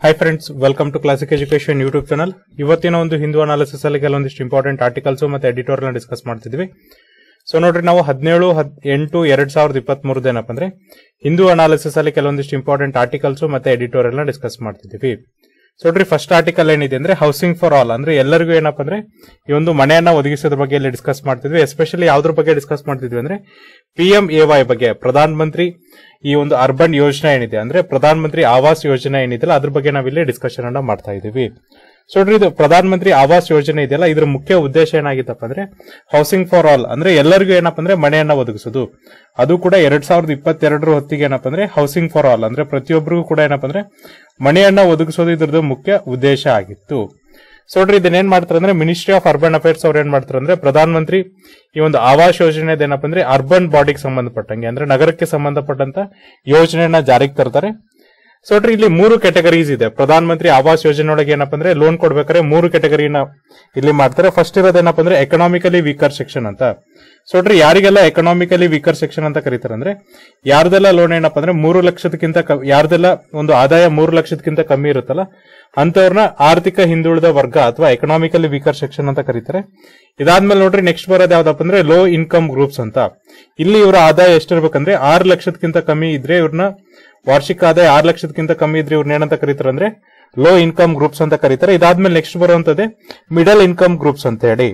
hi friends welcome to classic education YouTube channel ಇವತ್ತಿನ ಒಂದು Hindu analysis ಅಲ್ಲಿ ಕೆಲವೊಂದಿಷ್ಟು ಇಂಪಾರ್ಟೆಂಟ್ ಆರ್ಟಿಕಲ್ಸ್ ಮತ್ತೆ ಎಡಿಟೋರಿಯಲ್ ಡಿಸ್ಕಸ್ ಮಾಡ್ತಿದ್ವಿ ಸೊ ನೋಡ್ರಿ ನಾವು ಹದಿನೇಳು ಎಂಟು ಎರಡ್ ಸಾವಿರದ ಇಪ್ಪತ್ತ್ ಮೂರದ ಏನಪ್ಪ ಅಂದ್ರೆ ಹಿಂದೂ ಅನಾಲಿಸಿಸ್ ಅಲ್ಲಿ ಕೆಲವೊಂದಿಷ್ಟು ಇಂಪಾರ್ಟೆಂಟ್ ಆರ್ಟಿಕಲ್ಸ್ ಮತ್ತೆ ಎಡಿಟೋರಿಯಲ್ ನ ಡಿಸ್ಕಸ್ ಮಾಡ್ತಿದ್ವಿ ಸೊ ನೋಡ್ರಿ ಫಸ್ಟ್ ಆರ್ಟಿಕಲ್ ಏನಿದೆ ಅಂದ್ರೆ ಹೌಸಿಂಗ್ ಫಾರ್ ಆಲ್ ಅಂದ್ರೆ ಎಲ್ಲರಿಗೂ ಏನಪ್ಪ ಅಂದ್ರೆ ಈ ಒಂದು ಮನೆಯನ್ನ ಒದಗಿಸೋದ್ರ ಬಗ್ಗೆ ಇಲ್ಲಿ ಡಿಸ್ಕಸ್ ಮಾಡ್ತಿದ್ವಿ ಎಸ್ಪೆಷಲಿ ಯಾವ್ದ್ರ ಬಗ್ಗೆ ಡಿಸ್ಕಸ್ ಮಾಡ್ತಿದ್ವಿ ಅಂದ್ರೆ ಪಿ ಎಂ ಎ ವೈ ಬಗ್ಗೆ ಪ್ರಧಾನ ಮಂತ್ರಿ ಈ ಒಂದು ಅರ್ಬನ್ ಯೋಜನೆ ಏನಿದೆ ಅಂದ್ರೆ ಪ್ರಧಾನ ಮಂತ್ರಿ ಆವಾಸ್ ಯೋಜನೆ ಏನಿದೆಯಲ್ಲ ಅದ್ರ ಬಗ್ಗೆ ನಾವಿಲ್ಲಿ ಡಿಸ್ಕಷನ್ ಅನ್ನ ಮಾಡ್ತಾ ಇದೀವಿ ಸೊ ನೋಡ್ರಿ ಇದು ಪ್ರಧಾನ ಮಂತ್ರಿ ಆವಾಸ್ ಯೋಜನೆ ಇದೆಯಲ್ಲ ಇದ್ರ ಮುಖ್ಯ ಉದ್ದೇಶ ಏನಾಗಿತ್ತಪ್ಪ ಅಂದ್ರೆ ಹೌಸಿಂಗ್ ಫಾರ್ ಆಲ್ ಅಂದ್ರೆ ಎಲ್ಲರಿಗೂ ಏನಪ್ಪ ಅಂದ್ರೆ ಮನೆಯನ್ನ ಒದಗಿಸೋದು ಅದು ಕೂಡ ಎರಡ್ ಸಾವಿರದ ಇಪ್ಪತ್ತೆರಡರ ಹೊತ್ತಿಗೆ ಏನಪ್ಪ ಅಂದ್ರೆ ಹೌಸಿಂಗ್ ಫಾರ್ ಆಲ್ ಅಂದ್ರೆ ಪ್ರತಿಯೊಬ್ಬರಿಗೂ ಕೂಡ ಏನಪ್ಪ ಅಂದ್ರೆ ಮನೆಯನ್ನ ಒದಗಿಸೋದು ಇದ್ರದ್ದು ಮುಖ್ಯ ಉದ್ದೇಶ ಆಗಿತ್ತು ಸೊ ನೋಡ್ರಿ ಇದನ್ನೇನ್ ಮಾಡ್ತಾರೆ ಅಂದ್ರೆ ಮಿನಿಸ್ಟ್ರಿ ಆಫ್ ಅರ್ಬನ್ ಅಫೇರ್ಸ್ ಅವ್ರು ಏನ್ ಮಾಡ್ತಾರೆ ಅಂದ್ರೆ ಪ್ರಧಾನ ಮಂತ್ರಿ ಈ ಒಂದು ಆವಾಸ್ ಯೋಜನೆ ಏನಪ್ಪ ಅಂದ್ರೆ ಅರ್ಬನ್ ಬಾಡಿಗೆ ಸಂಬಂಧಪಟ್ಟಂಗೆ ಅಂದ್ರೆ ನಗರಕ್ಕೆ ಸಂಬಂಧಪಟ್ಟಂತ ಯೋಜನೆಯನ್ನ ಜಾರಿಗೆ ತರ್ತಾರೆ ಸೊ ನೋಡ್ರಿ ಇಲ್ಲಿ ಮೂರು ಕ್ಯಾಟಗರೀಸ್ ಇದೆ ಪ್ರಧಾನ ಮಂತ್ರಿ ಆವಾಸ್ ಯೋಜನೆ ಒಳಗೆ ಏನಪ್ಪ ಅಂದ್ರೆ ಲೋನ್ ಕೊಡ್ಬೇಕಾದ್ರೆ ಮೂರು ಕ್ಯಾಟಗರಿನ ಇಲ್ಲಿ ಮಾಡ್ತಾರೆ ಫಸ್ಟ್ ಇರೋದು ಏನಪ್ಪ ಅಂದ್ರೆ ಎಕನಾಮಿಕಲಿ ವೀಕರ್ ಸೆಕ್ಷನ್ ಅಂತ ಸೊ ನೋಡ್ರಿ ಯಾರಿಗೆಲ್ಲ ಎಕನಾಮಿಕಲಿ ವೀಕರ್ ಸೆಕ್ಷನ್ ಅಂತ ಕರೀತಾರೆ ಅಂದ್ರೆ ಯಾರ್ದೆಲ್ಲ ಲೋನ್ ಏನಪ್ಪ ಅಂದ್ರೆ ಮೂರು ಲಕ್ಷದಕ್ಕಿಂತ ಕ- ಯಾರ್ದೆಲ್ಲ ಒಂದು ಆದಾಯ ಮೂರು ಲಕ್ಷದಕ್ಕಿಂತ ಕಮ್ಮಿ ಇರುತ್ತಲ್ಲ ಅಂತವ್ರನ್ನ ಆರ್ಥಿಕ ಹಿಂದುಳಿದ ವರ್ಗ ಅಥವಾ ಎಕನಾಮಿಕಲಿ ವೀಕರ್ ಸೆಕ್ಷನ್ ಅಂತ ಕರೀತಾರೆ ಇದಾದ್ಮೇಲೆ ನೋಡ್ರಿ ನೆಕ್ಸ್ಟ್ ಬರೋದು ಯಾವ್ದಪ್ಪ ಅಂದ್ರೆ ಲೋ ಇನ್ಕಮ್ ಗ್ರೂಪ್ಸ್ ಅಂತ ಇಲ್ಲಿ ಇವರ ಆದಾಯ ಎಷ್ಟಿರ್ಬೇಕಂದ್ರೆ ಆರು ಲಕ್ಷದಕ್ಕಿಂತ ಕಮ್ಮಿ ಇದ್ರೆ ಇವ್ರನ್ನ ವಾರ್ಷಿಕ ಆದಾಯ ಆರು ಲಕ್ಷದಕ್ಕಿಂತ ಕಮ್ಮಿ ಇದ್ರೆ ಇವ್ರನ್ನ ಏನಂತ ಕರೀತಾರೆ ಅಂದ್ರೆ ಲೋ ಇನ್ಕಮ್ ಗ್ರೂಪ್ಸ್ ಅಂತ ಕರೀತಾರೆ ಇದಾದ್ಮೇಲೆ ನೆಕ್ಸ್ಟ್ ಬರುವಂತದ್ದೇ ಮಿಡಲ್ ಇನ್ಕಮ್ ಗ್ರೂಪ್ಸ್ ಅಂತ ಹೇಳಿ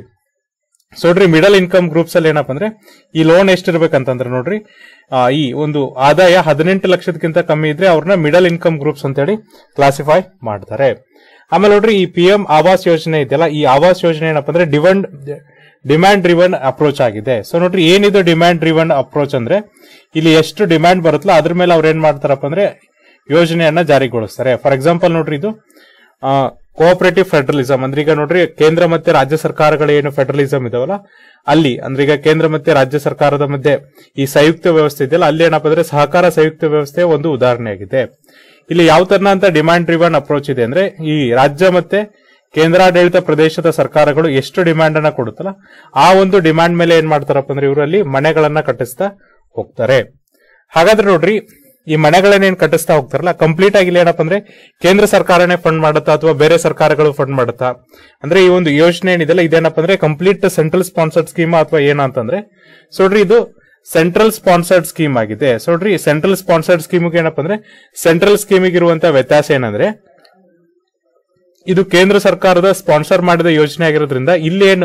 ಸೊ ನೋಡ್ರಿ ಮಿಡಲ್ ಇನ್ಕಮ್ ಗ್ರೂಪ್ಸ್ ಅಲ್ಲಿ ಏನಪ್ಪ ಅಂದ್ರೆ ಈ ಲೋನ್ ಎಷ್ಟಿರ್ಬೇಕಂತಂದ್ರೆ ನೋಡ್ರಿ ಆ, ಈ ಒಂದು ಆದಾಯ ಹದಿನೆಂಟು ಲಕ್ಷದಕ್ಕಿಂತ ಕಮ್ಮಿ ಇದ್ರೆ ಅವ್ರನ್ನ ಮಿಡಲ್ ಇನ್ಕಮ್ ಗ್ರೂಪ್ಸ್ ಅಂತ ಹೇಳಿ ಕ್ಲಾಸಿಫೈ ಮಾಡ್ತಾರೆ ಆಮೇಲೆ ನೋಡ್ರಿ ಈ ಪಿ ಎಂ ಆವಾಸ್ ಯೋಜನೆ ಇದೆಯಲ್ಲ ಈ ಆವಾಸ್ ಯೋಜನೆ ಏನಪ್ಪ ಅಂದ್ರೆ ಡಿವನ್ ಡಿಮ್ಯಾಂಡ್ ಡ್ರಿವನ್ ಅಪ್ರೋಚ್ ಆಗಿದೆ ಸೊ ನೋಡ್ರಿ ಏನಿದು ಡಿಮ್ಯಾಂಡ್ ಡ್ರಿವನ್ ಅಪ್ರೋಚ್ ಅಂದ್ರೆ ಇಲ್ಲಿ ಎಷ್ಟು ಡಿಮ್ಯಾಂಡ್ ಬರುತ್ತಲ್ಲ ಅದ್ರ ಮೇಲೆ ಅವ್ರು ಏನ್ ಮಾಡ್ತಾರಪ್ಪ ಅಂದ್ರೆ ಯೋಜನೆಯನ್ನ ಜಾರಿಗೊಳಿಸ್ತಾರೆ ಫಾರ್ ಎಕ್ಸಾಂಪಲ್ ನೋಡ್ರಿ ಇದು ಕೋಆಪರೇಟಿವ್ ಫೆಡರಲಿಸಮ್ ಅಂದ್ರೆ ಈಗ ನೋಡ್ರಿ ಕೇಂದ್ರ ಮತ್ತೆ ರಾಜ್ಯ ಸರ್ಕಾರಗಳ ಏನು ಫೆಡರಲಿಸಮ್ ಇದಾವಲ್ಲ ಅಲ್ಲಿ ಅಂದ್ರೆ ಈಗ ಕೇಂದ್ರ ಮತ್ತೆ ರಾಜ್ಯ ಸರ್ಕಾರದ ಮಧ್ಯೆ ಈ ಸಂಯುಕ್ತ ವ್ಯವಸ್ಥೆ ಇದೆಯಲ್ಲ ಅಲ್ಲಿ ಏನಪ್ಪ ಅಂದ್ರೆ ಸಹಕಾರ ಸಂಯುಕ್ತ ವ್ಯವಸ್ಥೆ ಒಂದು ಉದಾಹರಣೆಯಾಗಿದೆ ಇಲ್ಲಿ ಯಾವ ತರನಂತ ಡಿಮ್ಯಾಂಡ್ ಡ್ರಿವನ್ ಅಪ್ರೋಚ್ ಇದೆ ಅಂದ್ರೆ ಈ ರಾಜ್ಯ ಮತ್ತೆ ಕೇಂದ್ರಾಡಳಿತ ಪ್ರದೇಶದ ಸರ್ಕಾರಗಳು ಎಷ್ಟು ಡಿಮ್ಯಾಂಡ್ ಅನ್ನ ಕೊಡುತ್ತಲ್ಲ ಆ ಒಂದು ಡಿಮ್ಯಾಂಡ್ ಮೇಲೆ ಏನ್ ಮಾಡ್ತಾರಪ್ಪ ಅಂದ್ರೆ ಇವರಲ್ಲಿ ಮನೆಗಳನ್ನ ಕಟ್ಟಿಸ್ತಾ ಹೋಗ್ತಾರೆ ಹಾಗಾದ್ರೆ ನೋಡ್ರಿ ಈ ಮನೆಗಳನ್ನೇನ್ ಕಟ್ಟಿಸ್ತಾ ಹೋಗ್ತಾರಲ್ಲ ಕಂಪ್ಲೀಟ್ ಆಗಿ ಇಲ್ಲಿ ಏನಪ್ಪ ಅಂದ್ರೆ ಕೇಂದ್ರ ಸರ್ಕಾರನೇ ಫಂಡ್ ಮಾಡುತ್ತಾ ಅಥವಾ ಬೇರೆ ಸರ್ಕಾರಗಳು ಫಂಡ್ ಮಾಡುತ್ತಾ ಅಂದ್ರೆ ಈ ಒಂದು ಯೋಜನೆ ಏನಿದೆಲ್ಲ ಇದೇನಪ್ಪ ಅಂದ್ರೆ ಕಂಪ್ಲೀಟ್ ಸೆಂಟ್ರಲ್ ಸ್ಪಾನ್ಸರ್ಡ್ ಸ್ಕೀಮ್ ಅಥವಾ ಏನಂತಂದ್ರೆ ಸೊ ನೋಡ್ರಿ ಇದು ಸೆಂಟ್ರಲ್ ಸ್ಪಾನ್ಸರ್ಡ್ ಸ್ಕೀಮ್ ಆಗಿದೆ ಸೊ ನೋಡ್ರಿ ಸೆಂಟ್ರಲ್ ಸ್ಪಾನ್ಸರ್ಡ್ ಸ್ಕೀಮ್ಗೆ ಏನಪ್ಪ ಅಂದ್ರೆ ಸೆಂಟ್ರಲ್ ಸ್ಕೀಮಿಗೆ ಇರುವಂತ ವ್ಯತ್ಯಾಸ ಏನಂದ್ರೆ ಇದು ಕೇಂದ್ರ ಸರ್ಕಾರದ ಸ್ಪಾನ್ಸರ್ ಮಾಡಿದ ಯೋಜನೆ ಆಗಿರೋದ್ರಿಂದ ಇಲ್ಲಿ ಏನು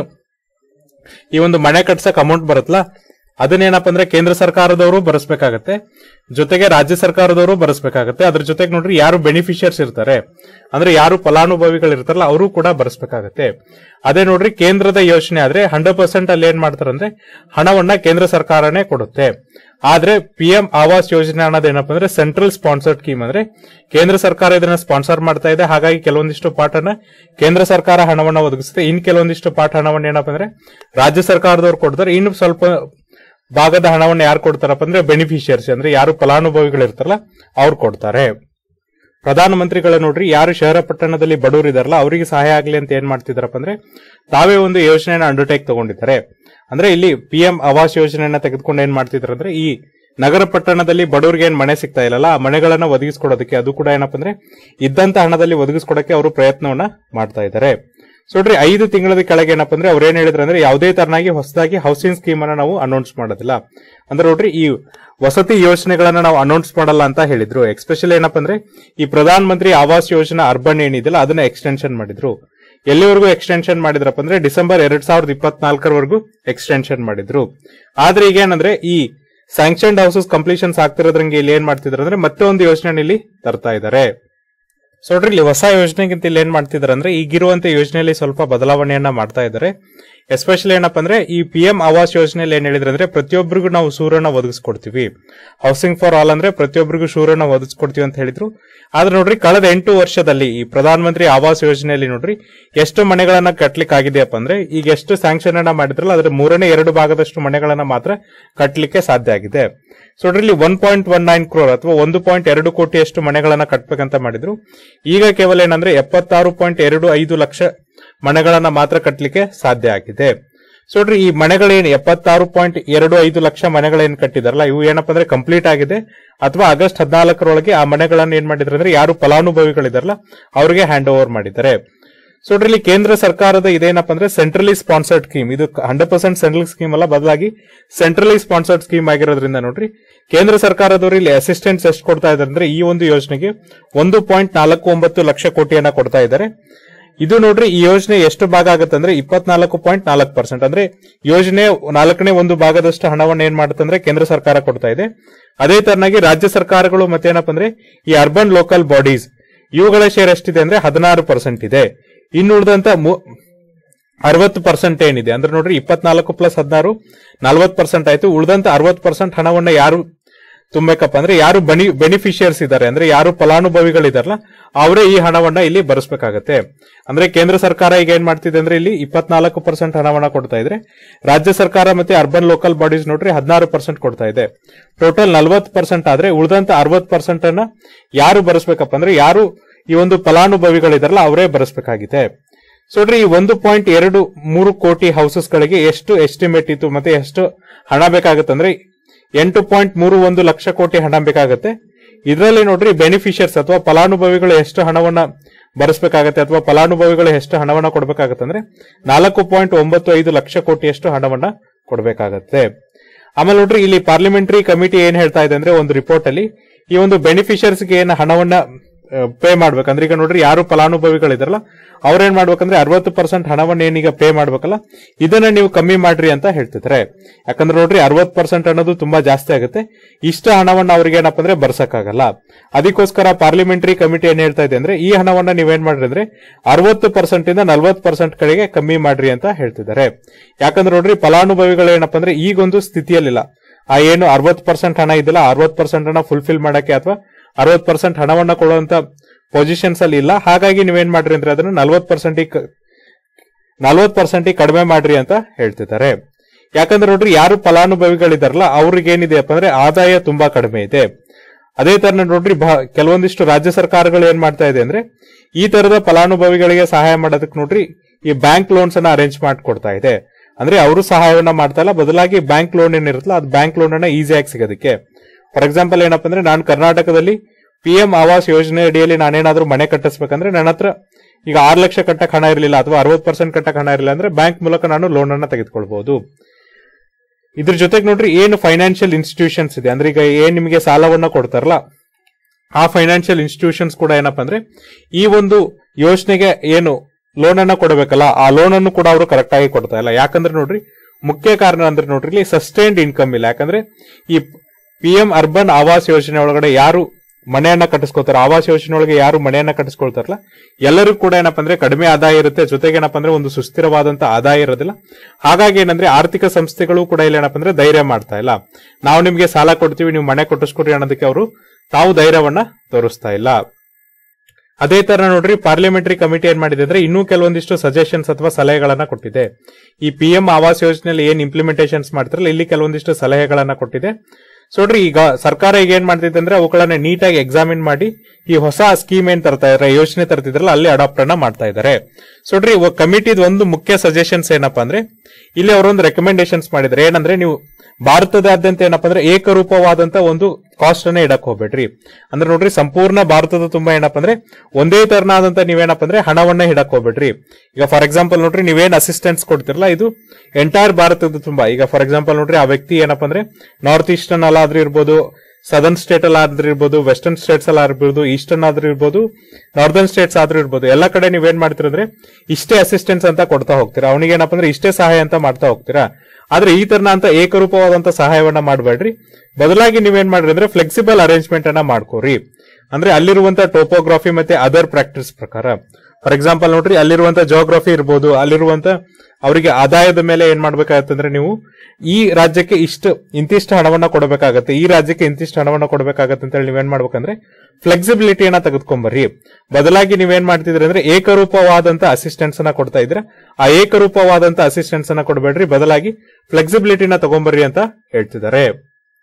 ಈ ಒಂದು ಮನೆ ಕಟ್ಸಕ್ ಅಮೌಂಟ್ ಬರುತ್ತಲ್ಲ ಅದನ್ನೇನಪ್ಪ ಅಂದ್ರೆ ಕೇಂದ್ರ ಸರ್ಕಾರದವರು ಬರೆಸ್ಬೇಕಾಗತ್ತೆ ಜೊತೆಗೆ ರಾಜ್ಯ ಸರ್ಕಾರದವರು ಬರೆಸ್ಬೇಕಾಗತ್ತೆ ಅದ್ರ ಜೊತೆಗೆ ನೋಡ್ರಿ ಯಾರು ಬೆನಿಫಿಷಿಯರ್ಸ್ ಇರ್ತಾರೆ ಅಂದ್ರೆ ಯಾರು ಫಲಾನುಭವಿಗಳು ಇರ್ತಾರಲ್ಲ ಅವರು ಕೂಡ ಬರೆಸ್ಬೇಕಾಗತ್ತೆ ಅದೇ ನೋಡ್ರಿ ಕೇಂದ್ರದ ಯೋಜನೆ ಆದ್ರೆ ಹಂಡ್ರೆಡ್ ಪರ್ಸೆಂಟ್ ಅಲ್ಲಿ ಏನ್ ಮಾಡ್ತಾರಂದ್ರೆ ಹಣವನ್ನ ಕೇಂದ್ರ ಸರ್ಕಾರನೇ ಕೊಡುತ್ತೆ ಆದ್ರೆ ಪಿ ಎಂ ಆವಾಸ್ ಯೋಜನೆ ಅನ್ನೋದು ಏನಪ್ಪ ಅಂದ್ರೆ ಸೆಂಟ್ರಲ್ ಸ್ಪಾನ್ಸರ್ಡ್ ಸ್ಕೀಮ್ ಅಂದ್ರೆ ಕೇಂದ್ರ ಸರ್ಕಾರ ಇದನ್ನ ಸ್ಪಾನ್ಸರ್ ಮಾಡ್ತಾ ಇದೆ ಹಾಗಾಗಿ ಕೆಲವೊಂದಿಷ್ಟು ಪಾಠನ ಕೇಂದ್ರ ಸರ್ಕಾರ ಹಣವನ್ನ ಒದಗಿಸುತ್ತೆ ಇನ್ ಕೆಲವೊಂದಿಷ್ಟು ಪಾಠ ಹಣವನ್ನ ಏನಪ್ಪ ಅಂದ್ರೆ ರಾಜ್ಯ ಸರ್ಕಾರದವ್ರು ಕೊಡ್ತಾರೆ ಇನ್ನು ಸ್ವಲ್ಪ ಭಾಗದ ಹಣವನ್ನು ಯಾರು ಕೊಡ್ತಾರಪ್ಪ ಅಂದ್ರೆ ಬೆನಿಫಿಷಿಯರ್ಸ್ ಅಂದ್ರೆ ಯಾರು ಫಲಾನುಭವಿಗಳು ಇರ್ತಾರಲ್ಲ ಅವ್ರು ಕೊಡ್ತಾರೆ ಪ್ರಧಾನಮಂತ್ರಿಗಳ ನೋಡ್ರಿ ಯಾರು ಶಹರ ಪಟ್ಟಣದಲ್ಲಿ ಬಡವರು ಇದಾರಲ್ಲ ಅವರಿಗೆ ಸಹಾಯ ಆಗ್ಲಿ ಅಂತ ಏನ್ ಮಾಡ್ತಿದಾರಪ್ಪ ಅಂದ್ರೆ ತಾವೇ ಒಂದು ಯೋಜನೆಯನ್ನ ಅಂಡರ್ಟೇಕ್ ತಗೊಂಡಿದ್ದಾರೆ ಅಂದ್ರೆ ಇಲ್ಲಿ ಪಿ ಎಂ ಆವಾಸ್ ಯೋಜನೆಯನ್ನ ತೆಗೆದುಕೊಂಡು ಏನ್ ಮಾಡ್ತಿದಾರೆ ಅಂದ್ರೆ ಈ ನಗರ ಪಟ್ಟಣದಲ್ಲಿ ಬಡವರಿಗೆ ಏನ್ ಮನೆ ಸಿಗ್ತಾ ಇಲ್ಲಲ್ಲ ಆ ಮನೆಗಳನ್ನ ಒದಗಿಸ್ಕೊಡೋದಕ್ಕೆ ಅದು ಕೂಡ ಏನಪ್ಪ ಅಂದ್ರೆ ಇದ್ದಂತ ಹಣದಲ್ಲಿ ಒದಗಿಸ್ಕೊಡಕ್ಕೆ ಅವರು ಪ್ರಯತ್ನವನ್ನ ಮಾಡ್ತಾ ಇದ್ದಾರೆ ಸೊ ನೋಡ್ರಿ ಐದು ತಿಂಗಳದ ಕೆಳಗೆ ಏನಪ್ಪ ಅಂದ್ರೆ ಅವ್ರು ಏನ್ ಹೇಳಿದ್ರು ಅಂದ್ರೆ ಯಾವುದೇ ತರನಾಗಿ ಹೊಸದಾಗಿ ಹೌಸಿಂಗ್ ಸ್ಕೀಮ್ ಅನ್ನ ನಾವು ಅನೌನ್ಸ್ ಮಾಡೋದಿಲ್ಲ ಅಂದ್ರೆ ನೋಡ್ರಿ ಈ ವಸತಿ ಯೋಜನೆಗಳನ್ನ ನಾವು ಅನೌನ್ಸ್ ಮಾಡಲ್ಲ ಅಂತ ಹೇಳಿದ್ರು ಎಕ್ಸ್ಪೆಷಲಿ ಏನಪ್ಪ ಅಂದ್ರೆ ಈ ಪ್ರಧಾನ ಮಂತ್ರಿ ಆವಾಸ್ ಯೋಜನಾ ಅರ್ಬನ್ ಏನಿದೆಯಲ್ಲ ಅದನ್ನ ಎಕ್ಸ್ಟೆನ್ಷನ್ ಮಾಡಿದ್ರು ಎಲ್ಲಿವರೆಗೂ ಎಕ್ಸ್ಟೆನ್ಷನ್ ಮಾಡಿದ್ರಪ್ಪ ಅಂದ್ರೆ ಡಿಸೆಂಬರ್ ಎರಡ್ ಸಾವಿರದ ಇಪ್ಪತ್ನಾಲ್ಕರವರೆಗೂ ಎಕ್ಸ್ಟೆನ್ಷನ್ ಮಾಡಿದ್ರು ಆದ್ರೆ ಈಗ ಏನಂದ್ರೆ ಈ ಸ್ಯಾಂಕ್ಷನ್ಡ್ ಹೌಸಸ್ ಕಂಪ್ಲೀಷನ್ಸ್ ಆಗ್ತಿರೋದ್ರಂಗೆ ಇಲ್ಲಿ ಏನ್ ಮಾಡ್ತಿದ್ರು ಅಂದ್ರೆ ಮತ್ತೆ ಒಂದು ಯೋಜನೆ ಇಲ್ಲಿ ತರ್ತಾ ಇದ್ದಾರೆ ಸೊ ನೋಡ್ರಿ ಇಲ್ಲಿ ಹೊಸ ಯೋಜನೆಗಿಂತ ಇಲ್ಲಿ ಏನ್ ಮಾಡ್ತಿದಾರೆ ಅಂದ್ರೆ ಈಗಿರುವಂತ ಯೋಜನೆಯಲ್ಲಿ ಸ್ವಲ್ಪ ಬದಲಾವಣೆಯನ್ನ ಮಾಡ್ತಾ ಇದ್ದಾರೆ ಎಸ್ಪೆಷಲಿ ಏನಪ್ಪ ಅಂದ್ರೆ ಈ ಪಿ ಎಂ ಆವಾಸ್ ಯೋಜನೆಯಲ್ಲಿ ಏನ್ ಹೇಳಿದ್ರೆ ಅಂದ್ರೆ ಪ್ರತಿಯೊಬ್ಬರಿಗೂ ನಾವು ಸೂರನ್ನ ಒದಗಿಸ್ಕೊಡ್ತೀವಿ ಹೌಸಿಂಗ್ ಫಾರ್ ಆಲ್ ಅಂದ್ರೆ ಪ್ರತಿಯೊಬ್ಬರಿಗೂ ಸೂರನ್ನ ಒದಗಿಸ್ಕೊಡ್ತೀವಿ ಅಂತ ಹೇಳಿದ್ರು ಆದ್ರೆ ನೋಡ್ರಿ ಕಳೆದ ಎಂಟು ವರ್ಷದಲ್ಲಿ ಈ ಪ್ರಧಾನ ಮಂತ್ರಿ ಆವಾಸ್ ಯೋಜನೆಯಲ್ಲಿ ನೋಡ್ರಿ ಎಷ್ಟು ಮನೆಗಳನ್ನ ಕಟ್ಲಿಕ್ಕೆ ಆಗಿದೆಯಪ್ಪ ಅಂದ್ರೆ ಈಗ ಎಷ್ಟು ಸ್ಯಾಂಕ್ಷನ್ ಅನ್ನ ಮಾಡಿದ್ರಲ್ಲ ಅದ್ರ ಮೂರನೇ ಎರಡು ಭಾಗದಷ್ಟು ಮನೆಗಳನ್ನ ಮಾತ್ರ ಕಟ್ಲಿಕ್ಕೆ ಸಾಧ್ಯ ಆಗಿದೆ ಸೊ ನೋಡ್ರಿ ಇಲ್ಲಿ one point one nine crore ಅಥವಾ ಒಂದು ಪಾಯಿಂಟ್ ಎರಡು ಕೋಟಿಯಷ್ಟು ಮನೆಗಳನ್ನ ಕಟ್ಬೇಕಂತ ಮಾಡಿದ್ರು ಈಗ ಕೇವಲ ಏನಂದ್ರೆ ಎಪ್ಪತ್ತಾರು ಪಾಯಿಂಟ್ ಎರಡು ಐದು ಲಕ್ಷ ಮನೆಗಳನ್ನ ಮಾತ್ರ ಕಟ್ಟಲಿಕ್ಕೆ ಸಾಧ್ಯ ಆಗಿದೆ ಸೊ ನೋಡ್ರಿ ಈ ಮನೆಗಳೇನು ಎಪ್ಪತ್ತಾರು ಪಾಯಿಂಟ್ ಎರಡು ಐದು ಲಕ್ಷ ಮನೆಗಳೇನು ಕಟ್ಟಿದಾರಲ್ಲ ಇವು ಏನಪ್ಪಾ ಅಂದ್ರೆ ಕಂಪ್ಲೀಟ್ ಆಗಿದೆ ಅಥವಾ ಆಗಸ್ಟ್ ಹದಿನಾಲ್ಕರೊಳಗೆ ಆ ಮನೆಗಳನ್ನ ಏನ್ ಮಾಡಿದ್ರೆ ಅಂದ್ರೆ ಯಾರು ಫಲಾನುಭವಿಗಳಿದಾರಲ್ಲ ಅವರಿಗೆ ಹ್ಯಾಂಡ್ ಓವರ್ ಮಾಡಿದ್ದಾರೆ ಸೊ ನೋಡ್ರಿ ಇಲ್ಲಿ ಕೇಂದ್ರ ಸರ್ಕಾರದ ಇದೇನಪ್ಪ ಅಂದ್ರೆ ಸೆಂಟ್ರಲಿ ಸ್ಪಾನ್ಸರ್ಡ್ ಸ್ಕೀಮ್ ಇದು ಹಂಡ್ರೆಡ್ ಪರ್ಸೆಂಟ್ ಸೆಂಟ್ರಲ್ ಸ್ಕೀಮ್ ಅಲ್ಲ ಬದಲಾಗಿ ಸೆಂಟ್ರಲಿ ಸ್ಪಾನ್ಸರ್ಡ್ ಸ್ಕೀಮ್ ಆಗಿರೋದ್ರಿಂದ ನೋಡ್ರಿ ಕೇಂದ್ರ ಸರ್ಕಾರದವರು ಇಲ್ಲಿ ಅಸಿಸ್ಟೆನ್ಸ್ ಎಷ್ಟು ಕೊಡ್ತಾ ಇದ್ದಾರೆ ಅಂದ್ರೆ ಈ ಒಂದು ಯೋಜನೆಗೆ ಒಂದು ಪಾಯಿಂಟ್ ನಾಲ್ಕು ಒಂಬತ್ತು ಲಕ್ಷ ಕೋಟಿಯನ್ನ ಕೊಡ್ತಾ ಇದ್ದಾರೆ ಇದು ನೋಡ್ರಿ ಈ ಯೋಜನೆ ಎಷ್ಟು ಭಾಗ ಆಗುತ್ತೆ ಅಂದ್ರೆ ಇಪ್ಪತ್ನಾಲ್ಕು ಪಾಯಿಂಟ್ ನಾಲ್ಕು ಪರ್ಸೆಂಟ್ ಅಂದ್ರೆ ಯೋಜನೆ ನಾಲ್ಕನೇ ಒಂದು ಭಾಗದಷ್ಟು ಹಣವನ್ನು ಏನ್ ಮಾಡುತ್ತೆ ಅಂದ್ರೆ ಕೇಂದ್ರ ಸರ್ಕಾರ ಕೊಡ್ತಾ ಇದೆ ಅದೇ ತರನಾಗಿ ರಾಜ್ಯ ಸರ್ಕಾರಗಳು ಮತ್ತೇನಪ್ಪ ಅಂದ್ರೆ ಈ ಅರ್ಬನ್ ಲೋಕಲ್ ಬಾಡೀಸ್ ಇವುಗಳ ಶೇರ್ ಎಷ್ಟಿದೆ ಅಂದ್ರೆ ಹದಿನಾರು ಪರ್ಸೆಂಟ್ ಇದೆ ಇನ್ನು ಉಳಿದಂತ ಅರವತ್ತು ಪರ್ಸೆಂಟ್ ಏನಿದೆ ಅಂದ್ರೆ ನೋಡ್ರಿ ಇಪ್ಪತ್ನಾಲ್ಕು ಪ್ಲಸ್ ಹದಿನಾರು ನಲ್ವತ್ತು ಪರ್ಸೆಂಟ್ ಆಯ್ತು ಉಳಿದಂತ ಅರವತ್ತು ಪರ್ಸೆಂಟ್ ಹಣವನ್ನ ಯಾರು ತುಂಬಬೇಕಪ್ಪ ಅಂದ್ರೆ ಯಾರು ಬನಿ ಬೆನಿಫಿಷಿಯರ್ಸ್ ಇದ್ದಾರೆ ಅಂದ್ರೆ ಯಾರು ಫಲಾನುಭವಿಗಳಿದಾರಲ್ಲ ಅವರೇ ಈ ಹಣವನ್ನ ಇಲ್ಲಿ ಬರೆಸ್ಬೇಕಾಗತ್ತೆ ಅಂದ್ರೆ ಕೇಂದ್ರ ಸರ್ಕಾರ ಈಗ ಏನ್ ಮಾಡ್ತಿದೆ ಅಂದ್ರೆ ಇಲ್ಲಿ ಇಪ್ಪತ್ನಾಲ್ಕು ಪರ್ಸೆಂಟ್ ಹಣವನ್ನ ಕೊಡ್ತಾ ಇದ್ರೆ ರಾಜ್ಯ ಸರ್ಕಾರ ಮತ್ತೆ ಅರ್ಬನ್ ಲೋಕಲ್ ಬಾಡೀಸ್ ನೋಡ್ರಿ ಹದಿನಾರು ಪರ್ಸೆಂಟ್ ಕೊಡ್ತಾ ಇದೆ ಟೋಟಲ್ ನಲ್ವತ್ತು ಪರ್ಸೆಂಟ್ ಆದ್ರೆ ಉಳಿದಂತ ಅರವತ್ತು ಪರ್ಸೆಂಟ್ ಅನ್ನ ಯಾರು ಬರೆಸ್ಬೇಕಪ್ಪ ಅಂದ್ರೆ ಯಾರು ಈ ಒಂದು ಫಲಾನುಭವಿಗಳಿದಾರಲ್ಲ ಅವರೇ ಬರೆಸ್ಬೇಕಾಗಿದೆ ಸೊ ನೋಡ್ರಿ ಈ ಒಂದು ಪಾಯಿಂಟ್ ಎರಡು ಮೂರು ಕೋಟಿ ಹೌಸಸ್ ಗಳಿಗೆ ಎಷ್ಟು ಎಸ್ಟಿಮೇಟ್ ಇತ್ತು ಮತ್ತೆ ಎಷ್ಟು ಹಣ ಬೇಕಾಗುತ್ತೆ ಅಂದ್ರೆ ಎಂಟು ಪಾಯಿಂಟ್ ಮೂರು ಒಂದು ಲಕ್ಷ ಕೋಟಿ ಹಣ ಬೇಕಾಗುತ್ತೆ ಇದರಲ್ಲಿ ನೋಡ್ರಿ ಬೆನಿಫಿಷಿಯರ್ಸ್ ಅಥವಾ ಫಲಾನುಭವಿಗಳು ಎಷ್ಟು ಹಣವನ್ನ ಬರೆಸಬೇಕಾಗತ್ತೆ ಅಥವಾ ಫಲಾನುಭವಿಗಳು ಎಷ್ಟು ಹಣವನ್ನ ಕೊಡಬೇಕಾಗತ್ತೆ ಅಂದ್ರೆ ನಾಲ್ಕು ಪಾಯಿಂಟ್ ಒಂಬತ್ತು ಐದು ಲಕ್ಷ ಕೋಟಿಯಷ್ಟು ಹಣವನ್ನ ಕೊಡಬೇಕಾಗತ್ತೆ ಆಮೇಲೆ ನೋಡ್ರಿ ಇಲ್ಲಿ ಪಾರ್ಲಿಮೆಂಟರಿ ಕಮಿಟಿ ಏನ್ ಹೇಳ್ತಾ ಇದೆ ಅಂದ್ರೆ ಒಂದು ರಿಪೋರ್ಟ್ ಅಲ್ಲಿ ಈ ಒಂದು ಬೆನಿಫಿಷಿಯರ್ಸ್ಗೆ ಏನು ಹಣವನ್ನ ಪೇ ಮಾಡ್ಬೇಕಂದ್ರೆ ಈಗ ನೋಡ್ರಿ ಯಾರು ಫಲಾನುಭವಿಗಳಿದಾರಲ್ಲ ಅವ್ರೇನ್ ಮಾಡ್ಬೇಕಂದ್ರೆ ಅರವತ್ತು ಪರ್ಸೆಂಟ್ ಹಣವನ್ನ ಏನೀಗ ಪೇ ಮಾಡ್ಬೇಕಲ್ಲ ಇದನ್ನ ನೀವು ಕಮ್ಮಿ ಮಾಡ್ರಿ ಅಂತ ಹೇಳ್ತಿದ್ದಾರೆ ಯಾಕಂದ್ರೆ ನೋಡ್ರಿ ಅರವತ್ತು ಪರ್ಸೆಂಟ್ ಅನ್ನೋದು ತುಂಬಾ ಜಾಸ್ತಿ ಆಗುತ್ತೆ ಇಷ್ಟ ಹಣವನ್ನ ಅವ್ರಿಗೆ ಏನಪ್ಪ ಅಂದ್ರೆ ಬರ್ಸಕ್ಕಾಗಲ್ಲ ಅದಕ್ಕೋಸ್ಕರ ಪಾರ್ಲಿಮೆಂಟರಿ ಕಮಿಟಿ ಏನ್ ಹೇಳ್ತಾ ಇದೆ ಅಂದ್ರೆ ಈ ಹಣವನ್ನ ನೀವೇನ್ ಮಾಡ್ರಿ ಅಂದ್ರೆ ಅರವತ್ತು ಪರ್ಸೆಂಟ್ ಇಂದ ನಲ್ವತ್ತು ಪರ್ಸೆಂಟ್ ಕಡೆಗೆ ಕಮ್ಮಿ ಮಾಡ್ರಿ ಅಂತ ಹೇಳ್ತಿದ್ದಾರೆ ಯಾಕಂದ್ರೆ ನೋಡ್ರಿ ಫಲಾನುಭವಿಗಳು ಏನಪ್ಪ ಅಂದ್ರೆ ಈಗೊಂದು ಸ್ಥಿತಿಯಲ್ಲಿಲ್ಲ ಆ ಏನು ಅರವತ್ತು ಪರ್ಸೆಂಟ್ ಹಣ ಇದೆಯಲ್ಲ ಅರವತ್ತು ಪರ್ಸೆಂಟ್ ಹಣ ಫುಲ್ಫಿಲ್ ಮಾಡಕ್ಕೆ ಅಥವಾ ಅರವತ್ತು ಪರ್ಸೆಂಟ್ ಹಣವನ್ನ ಕೊಡುವಂತ ಪೊಸಿಷನ್ಸ್ ಅಲ್ಲಿ ಇಲ್ಲ ಹಾಗಾಗಿ ನೀವೇನ್ ಮಾಡ್ರಿ ಅಂದ್ರೆ ಅದನ್ನ ನಲ್ವತ್ತು ಪರ್ಸೆಂಟ್ ನಲ್ವತ್ತು ಪರ್ಸೆಂಟ್ ಕಡಿಮೆ ಮಾಡ್ರಿ ಅಂತ ಹೇಳ್ತಿದ್ದಾರೆ ಯಾಕಂದ್ರೆ ನೋಡ್ರಿ ಯಾರು ಫಲಾನುಭವಿಗಳಿದಾರಲ್ಲ ಅವ್ರಿಗೆ ಏನಿದೆಯಪ್ಪ ಅಂದ್ರೆ ಆದಾಯ ತುಂಬಾ ಕಡಿಮೆ ಇದೆ ಅದೇ ತರ ನೋಡ್ರಿ ಬಹ- ಕೆಲವೊಂದಿಷ್ಟು ರಾಜ್ಯ ಸರ್ಕಾರಗಳು ಏನ್ ಮಾಡ್ತಾ ಇದೆ ಅಂದ್ರೆ ಈ ತರದ ಫಲಾನುಭವಿಗಳಿಗೆ ಸಹಾಯ ಮಾಡೋದಕ್ಕೆ ನೋಡ್ರಿ ಈ ಬ್ಯಾಂಕ್ ಲೋನ್ಸ್ ಅನ್ನ ಅರೇಂಜ್ ಮಾಡ್ಕೊಡ್ತಾ ಇದೆ ಅಂದ್ರೆ ಅವರು ಸಹಾಯವನ್ನ ಮಾಡ್ತಾ ಇಲ್ಲ ಬದಲಾಗಿ ಬ್ಯಾಂಕ್ ಲೋನ್ ಏನಿರುತ್ತಲ್ಲ ಅದು ಬ್ಯಾಂಕ್ ಲೋನ್ ಅನ್ನ ಈಸಿಯಾಗಿ ಸಿಗೋದಕ್ಕೆ ಫಾರ್ ಎಕ್ಸಾಂಪಲ್ ಏನಪ್ಪ ಅಂದ್ರೆ ನಾನು ಕರ್ನಾಟಕದಲ್ಲಿ ಪಿ ಎಂ ಆವಾಸ್ ಯೋಜನೆ ಅಡಿಯಲ್ಲಿ ನಾನೇನಾದ್ರೂ ಮನೆ ಕಟ್ಟಿಸ್ಬೇಕಂದ್ರೆ ನನ್ನ ಹತ್ರ ಈಗ ಆರು ಲಕ್ಷ ಕಟ್ಟಕ್ ಹಣ ಇರಲಿಲ್ಲ ಅಥವಾ ಅರವತ್ತು ಪರ್ಸೆಂಟ್ ಕಟ್ಟಕ್ ಹಣ ಇರಲಿಲ್ಲ ಅಂದ್ರೆ ಬ್ಯಾಂಕ್ ಮೂಲಕ ನಾನು ಲೋನ್ ಅನ್ನ ತೆಗೆದುಕೊಳ್ಬಹುದು ಇದ್ರ ಜೊತೆಗೆ ನೋಡ್ರಿ ಏನು ಫೈನಾನ್ಷಿಯಲ್ ಇನ್ಸ್ಟಿಟ್ಯೂಷನ್ಸ್ ಇದೆ ಅಂದ್ರೆ ಈಗ ಏನ್ ನಿಮಗೆ ಸಾಲವನ್ನ ಕೊಡ್ತಾರಲ್ಲ ಆ ಫೈನಾನ್ಷಿಯಲ್ ಇನ್ಸ್ಟಿಟ್ಯೂಷನ್ಸ್ ಕೂಡ ಏನಪ್ಪಾ ಅಂದ್ರೆ ಈ ಒಂದು ಯೋಜನೆಗೆ ಏನು ಲೋನ್ ಅನ್ನ ಕೊಡಬೇಕಲ್ಲ ಆ ಲೋನ್ ಅನ್ನು ಕೂಡ ಅವರು ಕರೆಕ್ಟ್ ಆಗಿ ಕೊಡ್ತಾ ಇಲ್ಲ ಯಾಕಂದ್ರೆ ನೋಡ್ರಿ ಮುಖ್ಯ ಕಾರಣ ಅಂದ್ರೆ ನೋಡ್ರಿ ಇಲ್ಲಿ ಸಸ್ಟೈನ್ಡ್ ಇನ್ಕಮ್ ಇಲ್ಲ ಯಾಕಂದ್ರೆ ಈ ಪಿ ಎಂ ಅರ್ಬನ್ ಆವಾಸ್ ಯೋಜನೆ ಒಳಗಡೆ ಯಾರು ಮನೆಯನ್ನ ಕಟ್ಟಿಸ್ಕೊತಾರೆ ಆವಾಸ್ ಯೋಜನೆ ಒಳಗೆ ಯಾರು ಮನೆಯನ್ನ ಕಟ್ಟಿಸ್ಕೊಳ್ತಾರಲ್ಲ ಎಲ್ಲರೂ ಕೂಡ ಏನಪ್ಪಾ ಅಂದ್ರೆ ಕಡಿಮೆ ಆದಾಯ ಇರುತ್ತೆ ಜೊತೆಗೆ ಏನಪ್ಪಾ ಅಂದ್ರೆ ಒಂದು ಸುಸ್ಥಿರವಾದಂತ ಆದಾಯ ಇರೋದಿಲ್ಲ ಹಾಗಾಗಿ ಏನಂದ್ರೆ ಆರ್ಥಿಕ ಸಂಸ್ಥೆಗಳು ಕೂಡ ಇಲ್ಲಿ ಏನಪ್ಪಾ ಅಂದ್ರೆ ಧೈರ್ಯ ಮಾಡ್ತಾ ಇಲ್ಲ ನಾವು ನಿಮ್ಗೆ ಸಾಲ ಕೊಡ್ತೀವಿ ನೀವು ಮನೆ ಕೊಟ್ಟಿಸ್ಕೊಡ್ರಿ ಅನ್ನೋದಕ್ಕೆ ಅವರು ತಾವು ಧೈರ್ಯವನ್ನ ತೋರಿಸ್ತಾ ಇಲ್ಲ ಅದೇ ತರ ನೋಡ್ರಿ ಪಾರ್ಲಿಮೆಂಟರಿ ಕಮಿಟಿ ಏನ್ ಮಾಡಿದೆ ಅಂದ್ರೆ ಇನ್ನೂ ಕೆಲವೊಂದಿಷ್ಟು ಸಜೆಷನ್ಸ್ ಅಥವಾ ಸಲಹೆಗಳನ್ನ ಕೊಟ್ಟಿದೆ ಈ ಪಿ ಎಂ ಆವಾಸ್ ಯೋಜನೆಯಲ್ಲಿ ಏನ್ ಇಂಪ್ಲಿಮೆಂಟೇಷನ್ಸ್ ಮಾಡ್ತಾರಲ್ಲ ಇಲ್ಲಿ ಕೆಲವೊಂದಿಷ್ಟು ಸಲಹೆಗಳನ್ನ ಕೊಟ್ಟಿದೆ ಸೊ ನೋಡ್ರಿ ಈಗ ಸರ್ಕಾರ ಈಗ ಏನ್ ಮಾಡ್ತಿದೆ ಅಂದ್ರೆ ಅವುಗಳನ್ನ ನೀಟಾಗಿ ಎಕ್ಸಾಮಿನ್ ಮಾಡಿ ಈ ಹೊಸ ಸ್ಕೀಮ್ ಏನ್ ತರ್ತಾ ಇದಾರೆ ಯೋಜನೆ ತರ್ತಿದ್ರಲ್ಲ ಅಲ್ಲಿ ಅಡಾಪ್ಟ್ ಅನ್ನ ಮಾಡ್ತಾ ಇದ್ದಾರೆ ಸೊ ನೋಡ್ರಿ ಕಮಿಟಿದ ಒಂದು ಮುಖ್ಯ ಸಜೆಷನ್ಸ್ ಏನಪ್ಪಾ ಅಂದ್ರೆ ಇಲ್ಲಿ ಅವರೊಂದು ರೆಕಮೆಂಡೇಶನ್ಸ್ ಮಾಡಿದ್ರೆ ಏನಂದ್ರೆ ನೀವು ಭಾರತದಾದ್ಯಂತ ಏನಪ್ಪಾ ಅಂದ್ರೆ ಏಕರೂಪವಾದಂತ ಒಂದು ಕಾಸ್ಟ್ ಅನ್ನ ಇಡಕ್ ಹೋಗ್ಬೇಡ್ರಿ ಅಂದ್ರೆ ನೋಡ್ರಿ ಸಂಪೂರ್ಣ ಭಾರತದ ತುಂಬಾ ಏನಪ್ಪಾ ಅಂದ್ರೆ ಒಂದೇ ತರನಾದಂತ ನೀವೇನಪ್ಪ ಅಂದ್ರೆ ಹಣವನ್ನ ಇಡಕ್ ಹೋಗ್ಬೇಡ್ರಿ ಈಗ ಫಾರ್ ಎಕ್ಸಾಂಪಲ್ ನೋಡ್ರಿ ನೀವೇನ್ ಅಸಿಸ್ಟೆನ್ಸ್ ಕೊಡ್ತಿರಲ್ಲ ಇದು ಎಂಟೈರ್ ಭಾರತದ ತುಂಬಾ ಈಗ ಫಾರ್ ಎಕ್ಸಾಂಪಲ್ ನೋಡ್ರಿ ಆ ವ್ಯಕ್ತಿ ಏನಪ್ಪಾ ಅಂದ್ರೆ ನಾರ್ತ್ ಈಸ್ಟರ್ನ್ ಅಲ್ಲಾದ್ರೂ ಇರ್ಬೋದು ಸದರ್ನ್ ಸ್ಟೇಟ್ ಅಲ್ಲಿ ಆದ್ರೂ ಇರ್ಬೋದು ವೆಸ್ಟರ್ನ್ ಸ್ಟೇಟ್ಸ್ ಅಲ್ಲಿ ಇರ್ಬೋದು ಈಸ್ಟರ್ನ್ ಆದ್ರೂ ಇರ್ಬೋದು ನಾರ್ದರ್ನ್ ಸ್ಟೇಟ್ಸ್ ಆದ್ರೂ ಇರ್ಬೋದು ಎಲ್ಲ ಕಡೆ ನೀವೇನ್ ಮಾಡ್ತೀರ ಅಂದ್ರೆ ಇಷ್ಟೇ ಅಸಿಸ್ಟೆನ್ಸ್ ಅಂತ ಕೊಡ್ತಾ ಹೋಗ್ತೀರಾ ಅವನಿಗೆ ಏನಪ್ಪ ಅಂದ್ರೆ ಇಷ್ಟೇ ಸಹಾಯ ಅಂತ ಮಾಡ್ತಾ ಹೋಗ್ತೀರಾ ಆದ್ರೆ ಈ ತರನ ಅಂತ ಏಕರೂಪವಾದಂತ ಸಹಾಯವನ್ನ ಮಾಡಬೇಡ್ರಿ ಬದಲಾಗಿ ನೀವೇನ್ ಮಾಡ್ರಿ ಅಂದ್ರೆ ಫ್ಲೆಕ್ಸಿಬಲ್ ಅರೇಂಜ್ಮೆಂಟ್ ಅನ್ನ ಮಾಡ್ಕೋರಿ ಅಂದ್ರೆ ಅಲ್ಲಿರುವಂತ ಟೋಪೋಗ್ರಫಿ ಮತ್ತೆ ಅದರ್ ಪ್ರಾಕ್ಟೀಸ್ ಪ್ರಕಾರ ಫಾರ್ ಎಕ್ಸಾಂಪಲ್ ನೋಡ್ರಿ ಅಲ್ಲಿರುವಂತ ಜೋಗ್ರಫಿ ಇರ್ಬೋದು ಅಲ್ಲಿರುವಂತ ಅವರಿಗೆ ಆದಾಯದ ಮೇಲೆ ಏನ್ ಮಾಡ್ಬೇಕಾಗತ್ತಂದ್ರೆ ನೀವು ಈ ರಾಜ್ಯಕ್ಕೆ ಇಷ್ಟು ಇಂತಿಷ್ಟು ಹಣವನ್ನ ಕೊಡಬೇಕಾಗತ್ತೆ ಈ ರಾಜ್ಯಕ್ಕೆ ಇಂತಿಷ್ಟು ಹಣವನ್ನ ಕೊಡಬೇಕಾಗತ್ತೆ ಅಂತ ಹೇಳಿ ನೀವೇನ್ ಮಾಡ್ಬೇಕಂದ್ರೆ ಫ್ಲೆಕ್ಸಿಬಿಲಿಟಿಯನ್ನ ತೆಗೆದುಕೊಂಬರ್ರಿ ಬದಲಾಗಿ ನೀವೇನ್ ಮಾಡ್ತಿದ್ರಿ ಅಂದ್ರೆ ಏಕರೂಪವಾದಂತ ಅಸಿಸ್ಟೆನ್ಸ್ ಅನ್ನ ಕೊಡ್ತಾ ಇದ್ರೆ ಆ ಏಕರೂಪವಾದಂತ ಅಸಿಸ್ಟೆನ್ಸ್ ಅನ್ನ ಕೊಡಬೇಡ್ರಿ ಬದಲಾಗಿ ಫ್ಲೆಕ್ಸಿಬಿಲಿಟಿನ ತಗೊಂಬರ್ರಿ ಅಂತ ಹೇಳ್ತಿದ್ದಾರೆ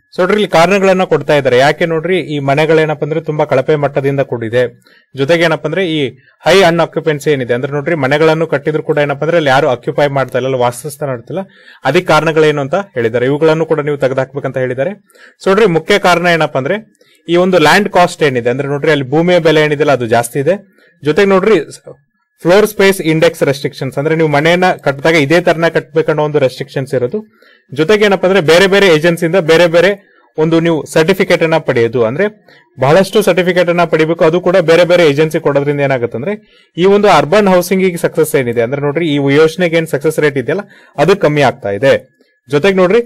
ಸೊ ನೋಡ್ರಿ ಇಲ್ಲಿ ಕಾರಣಗಳನ್ನ ಕೊಡ್ತಾ ಇದ್ದಾರೆ ಯಾಕೆ ನೋಡ್ರಿ ಈ ಮನೆಗಳೇನಪ್ಪ ಅಂದ್ರೆ ತುಂಬಾ ಕಳಪೆ ಮಟ್ಟದಿಂದ ಕೂಡಿದೆ ಜೊತೆಗೆ ಏನಪ್ಪ ಅಂದ್ರೆ ಈ ಹೈ ಅನ್ ಆಕ್ಯುಪೆನ್ಸಿ ಏನಿದೆ ಅಂದ್ರೆ ನೋಡ್ರಿ ಮನೆಗಳನ್ನು ಕಟ್ಟಿದ್ರು ಕೂಡ ಏನಪ್ಪ ಅಂದ್ರೆ ಅಲ್ಲಿ ಯಾರು ಆಕ್ಯುಪೈ ಮಾಡ್ತಾ ಇಲ್ಲ ಅಲ್ಲಿ ವಾಸಸ್ಥಾನ ಇರ್ತಿಲ್ಲ ಅದಕ್ಕೆ ಕಾರಣಗಳೇನು ಅಂತ ಹೇಳಿದ್ದಾರೆ ಇವುಗಳನ್ನು ಕೂಡ ನೀವು ತೆಗೆದುಹಾಕ್ಬೇಕಂತ ಹೇಳಿದ್ದಾರೆ ಸೊ ನೋಡ್ರಿ ಮುಖ್ಯ ಕಾರಣ ಏನಪ್ಪ ಅಂದ್ರೆ ಈ ಒಂದು ಲ್ಯಾಂಡ್ ಕಾಸ್ಟ್ ಏನಿದೆ ಅಂದ್ರೆ ನೋಡ್ರಿ ಅಲ್ಲಿ ಭೂಮಿಯ ಬೆಲೆ ಏನಿದೆ ಅದು ಜಾಸ್ತಿ ಇದೆ ಜೊತೆಗೆ ನೋಡ್ರಿ ಫ್ಲೋರ್ ಸ್ಪೇಸ್ ಇಂಡೆಕ್ಸ್ ರೆಸ್ಟ್ರಿಕ್ಷನ್ಸ್ ಅಂದ್ರೆ ನೀವು ಮನೆಯನ್ನ ಕಟ್ಟಿದಾಗ ಇದೇ ತರನ ಕಟ್ಟಬೇಕನ್ನೋ ಒಂದು ರೆಸ್ಟ್ರಿಕ್ಷನ್ಸ್ ಇರೋದು ಜೊತೆಗೆ ಏನಪ್ಪಾ ಅಂದ್ರೆ ಬೇರೆ ಬೇರೆ ಏಜೆನ್ಸಿಯಿಂದ ಬೇರೆ ಬೇರೆ ಒಂದು ನೀವು ಸರ್ಟಿಫಿಕೇಟ್ ಅನ್ನ ಪಡೆಯೋದು ಅಂದ್ರೆ ಬಹಳಷ್ಟು ಸರ್ಟಿಫಿಕೇಟ್ ಅನ್ನ ಪಡಿಬೇಕು ಅದು ಕೂಡ ಬೇರೆ ಬೇರೆ ಏಜೆನ್ಸಿ ಕೊಡೋದ್ರಿಂದ ಏನಾಗುತ್ತೆ ಅಂದ್ರೆ ಈ ಒಂದು ಅರ್ಬನ್ ಹೌಸಿಂಗ್ ಸಕ್ಸಸ್ ಏನಿದೆ ಅಂದ್ರೆ ನೋಡ್ರಿ ಈ ಯೋಜನೆಗೆ ಏನ್ ಸಕ್ಸಸ್ ರೇಟ್ ಇದೆಯಲ್ಲ ಅದು ಕಮ್ಮಿ ಆಗ್ತಾ ಇದೆ ಜೊತೆಗೆ ನೋಡ್ರಿ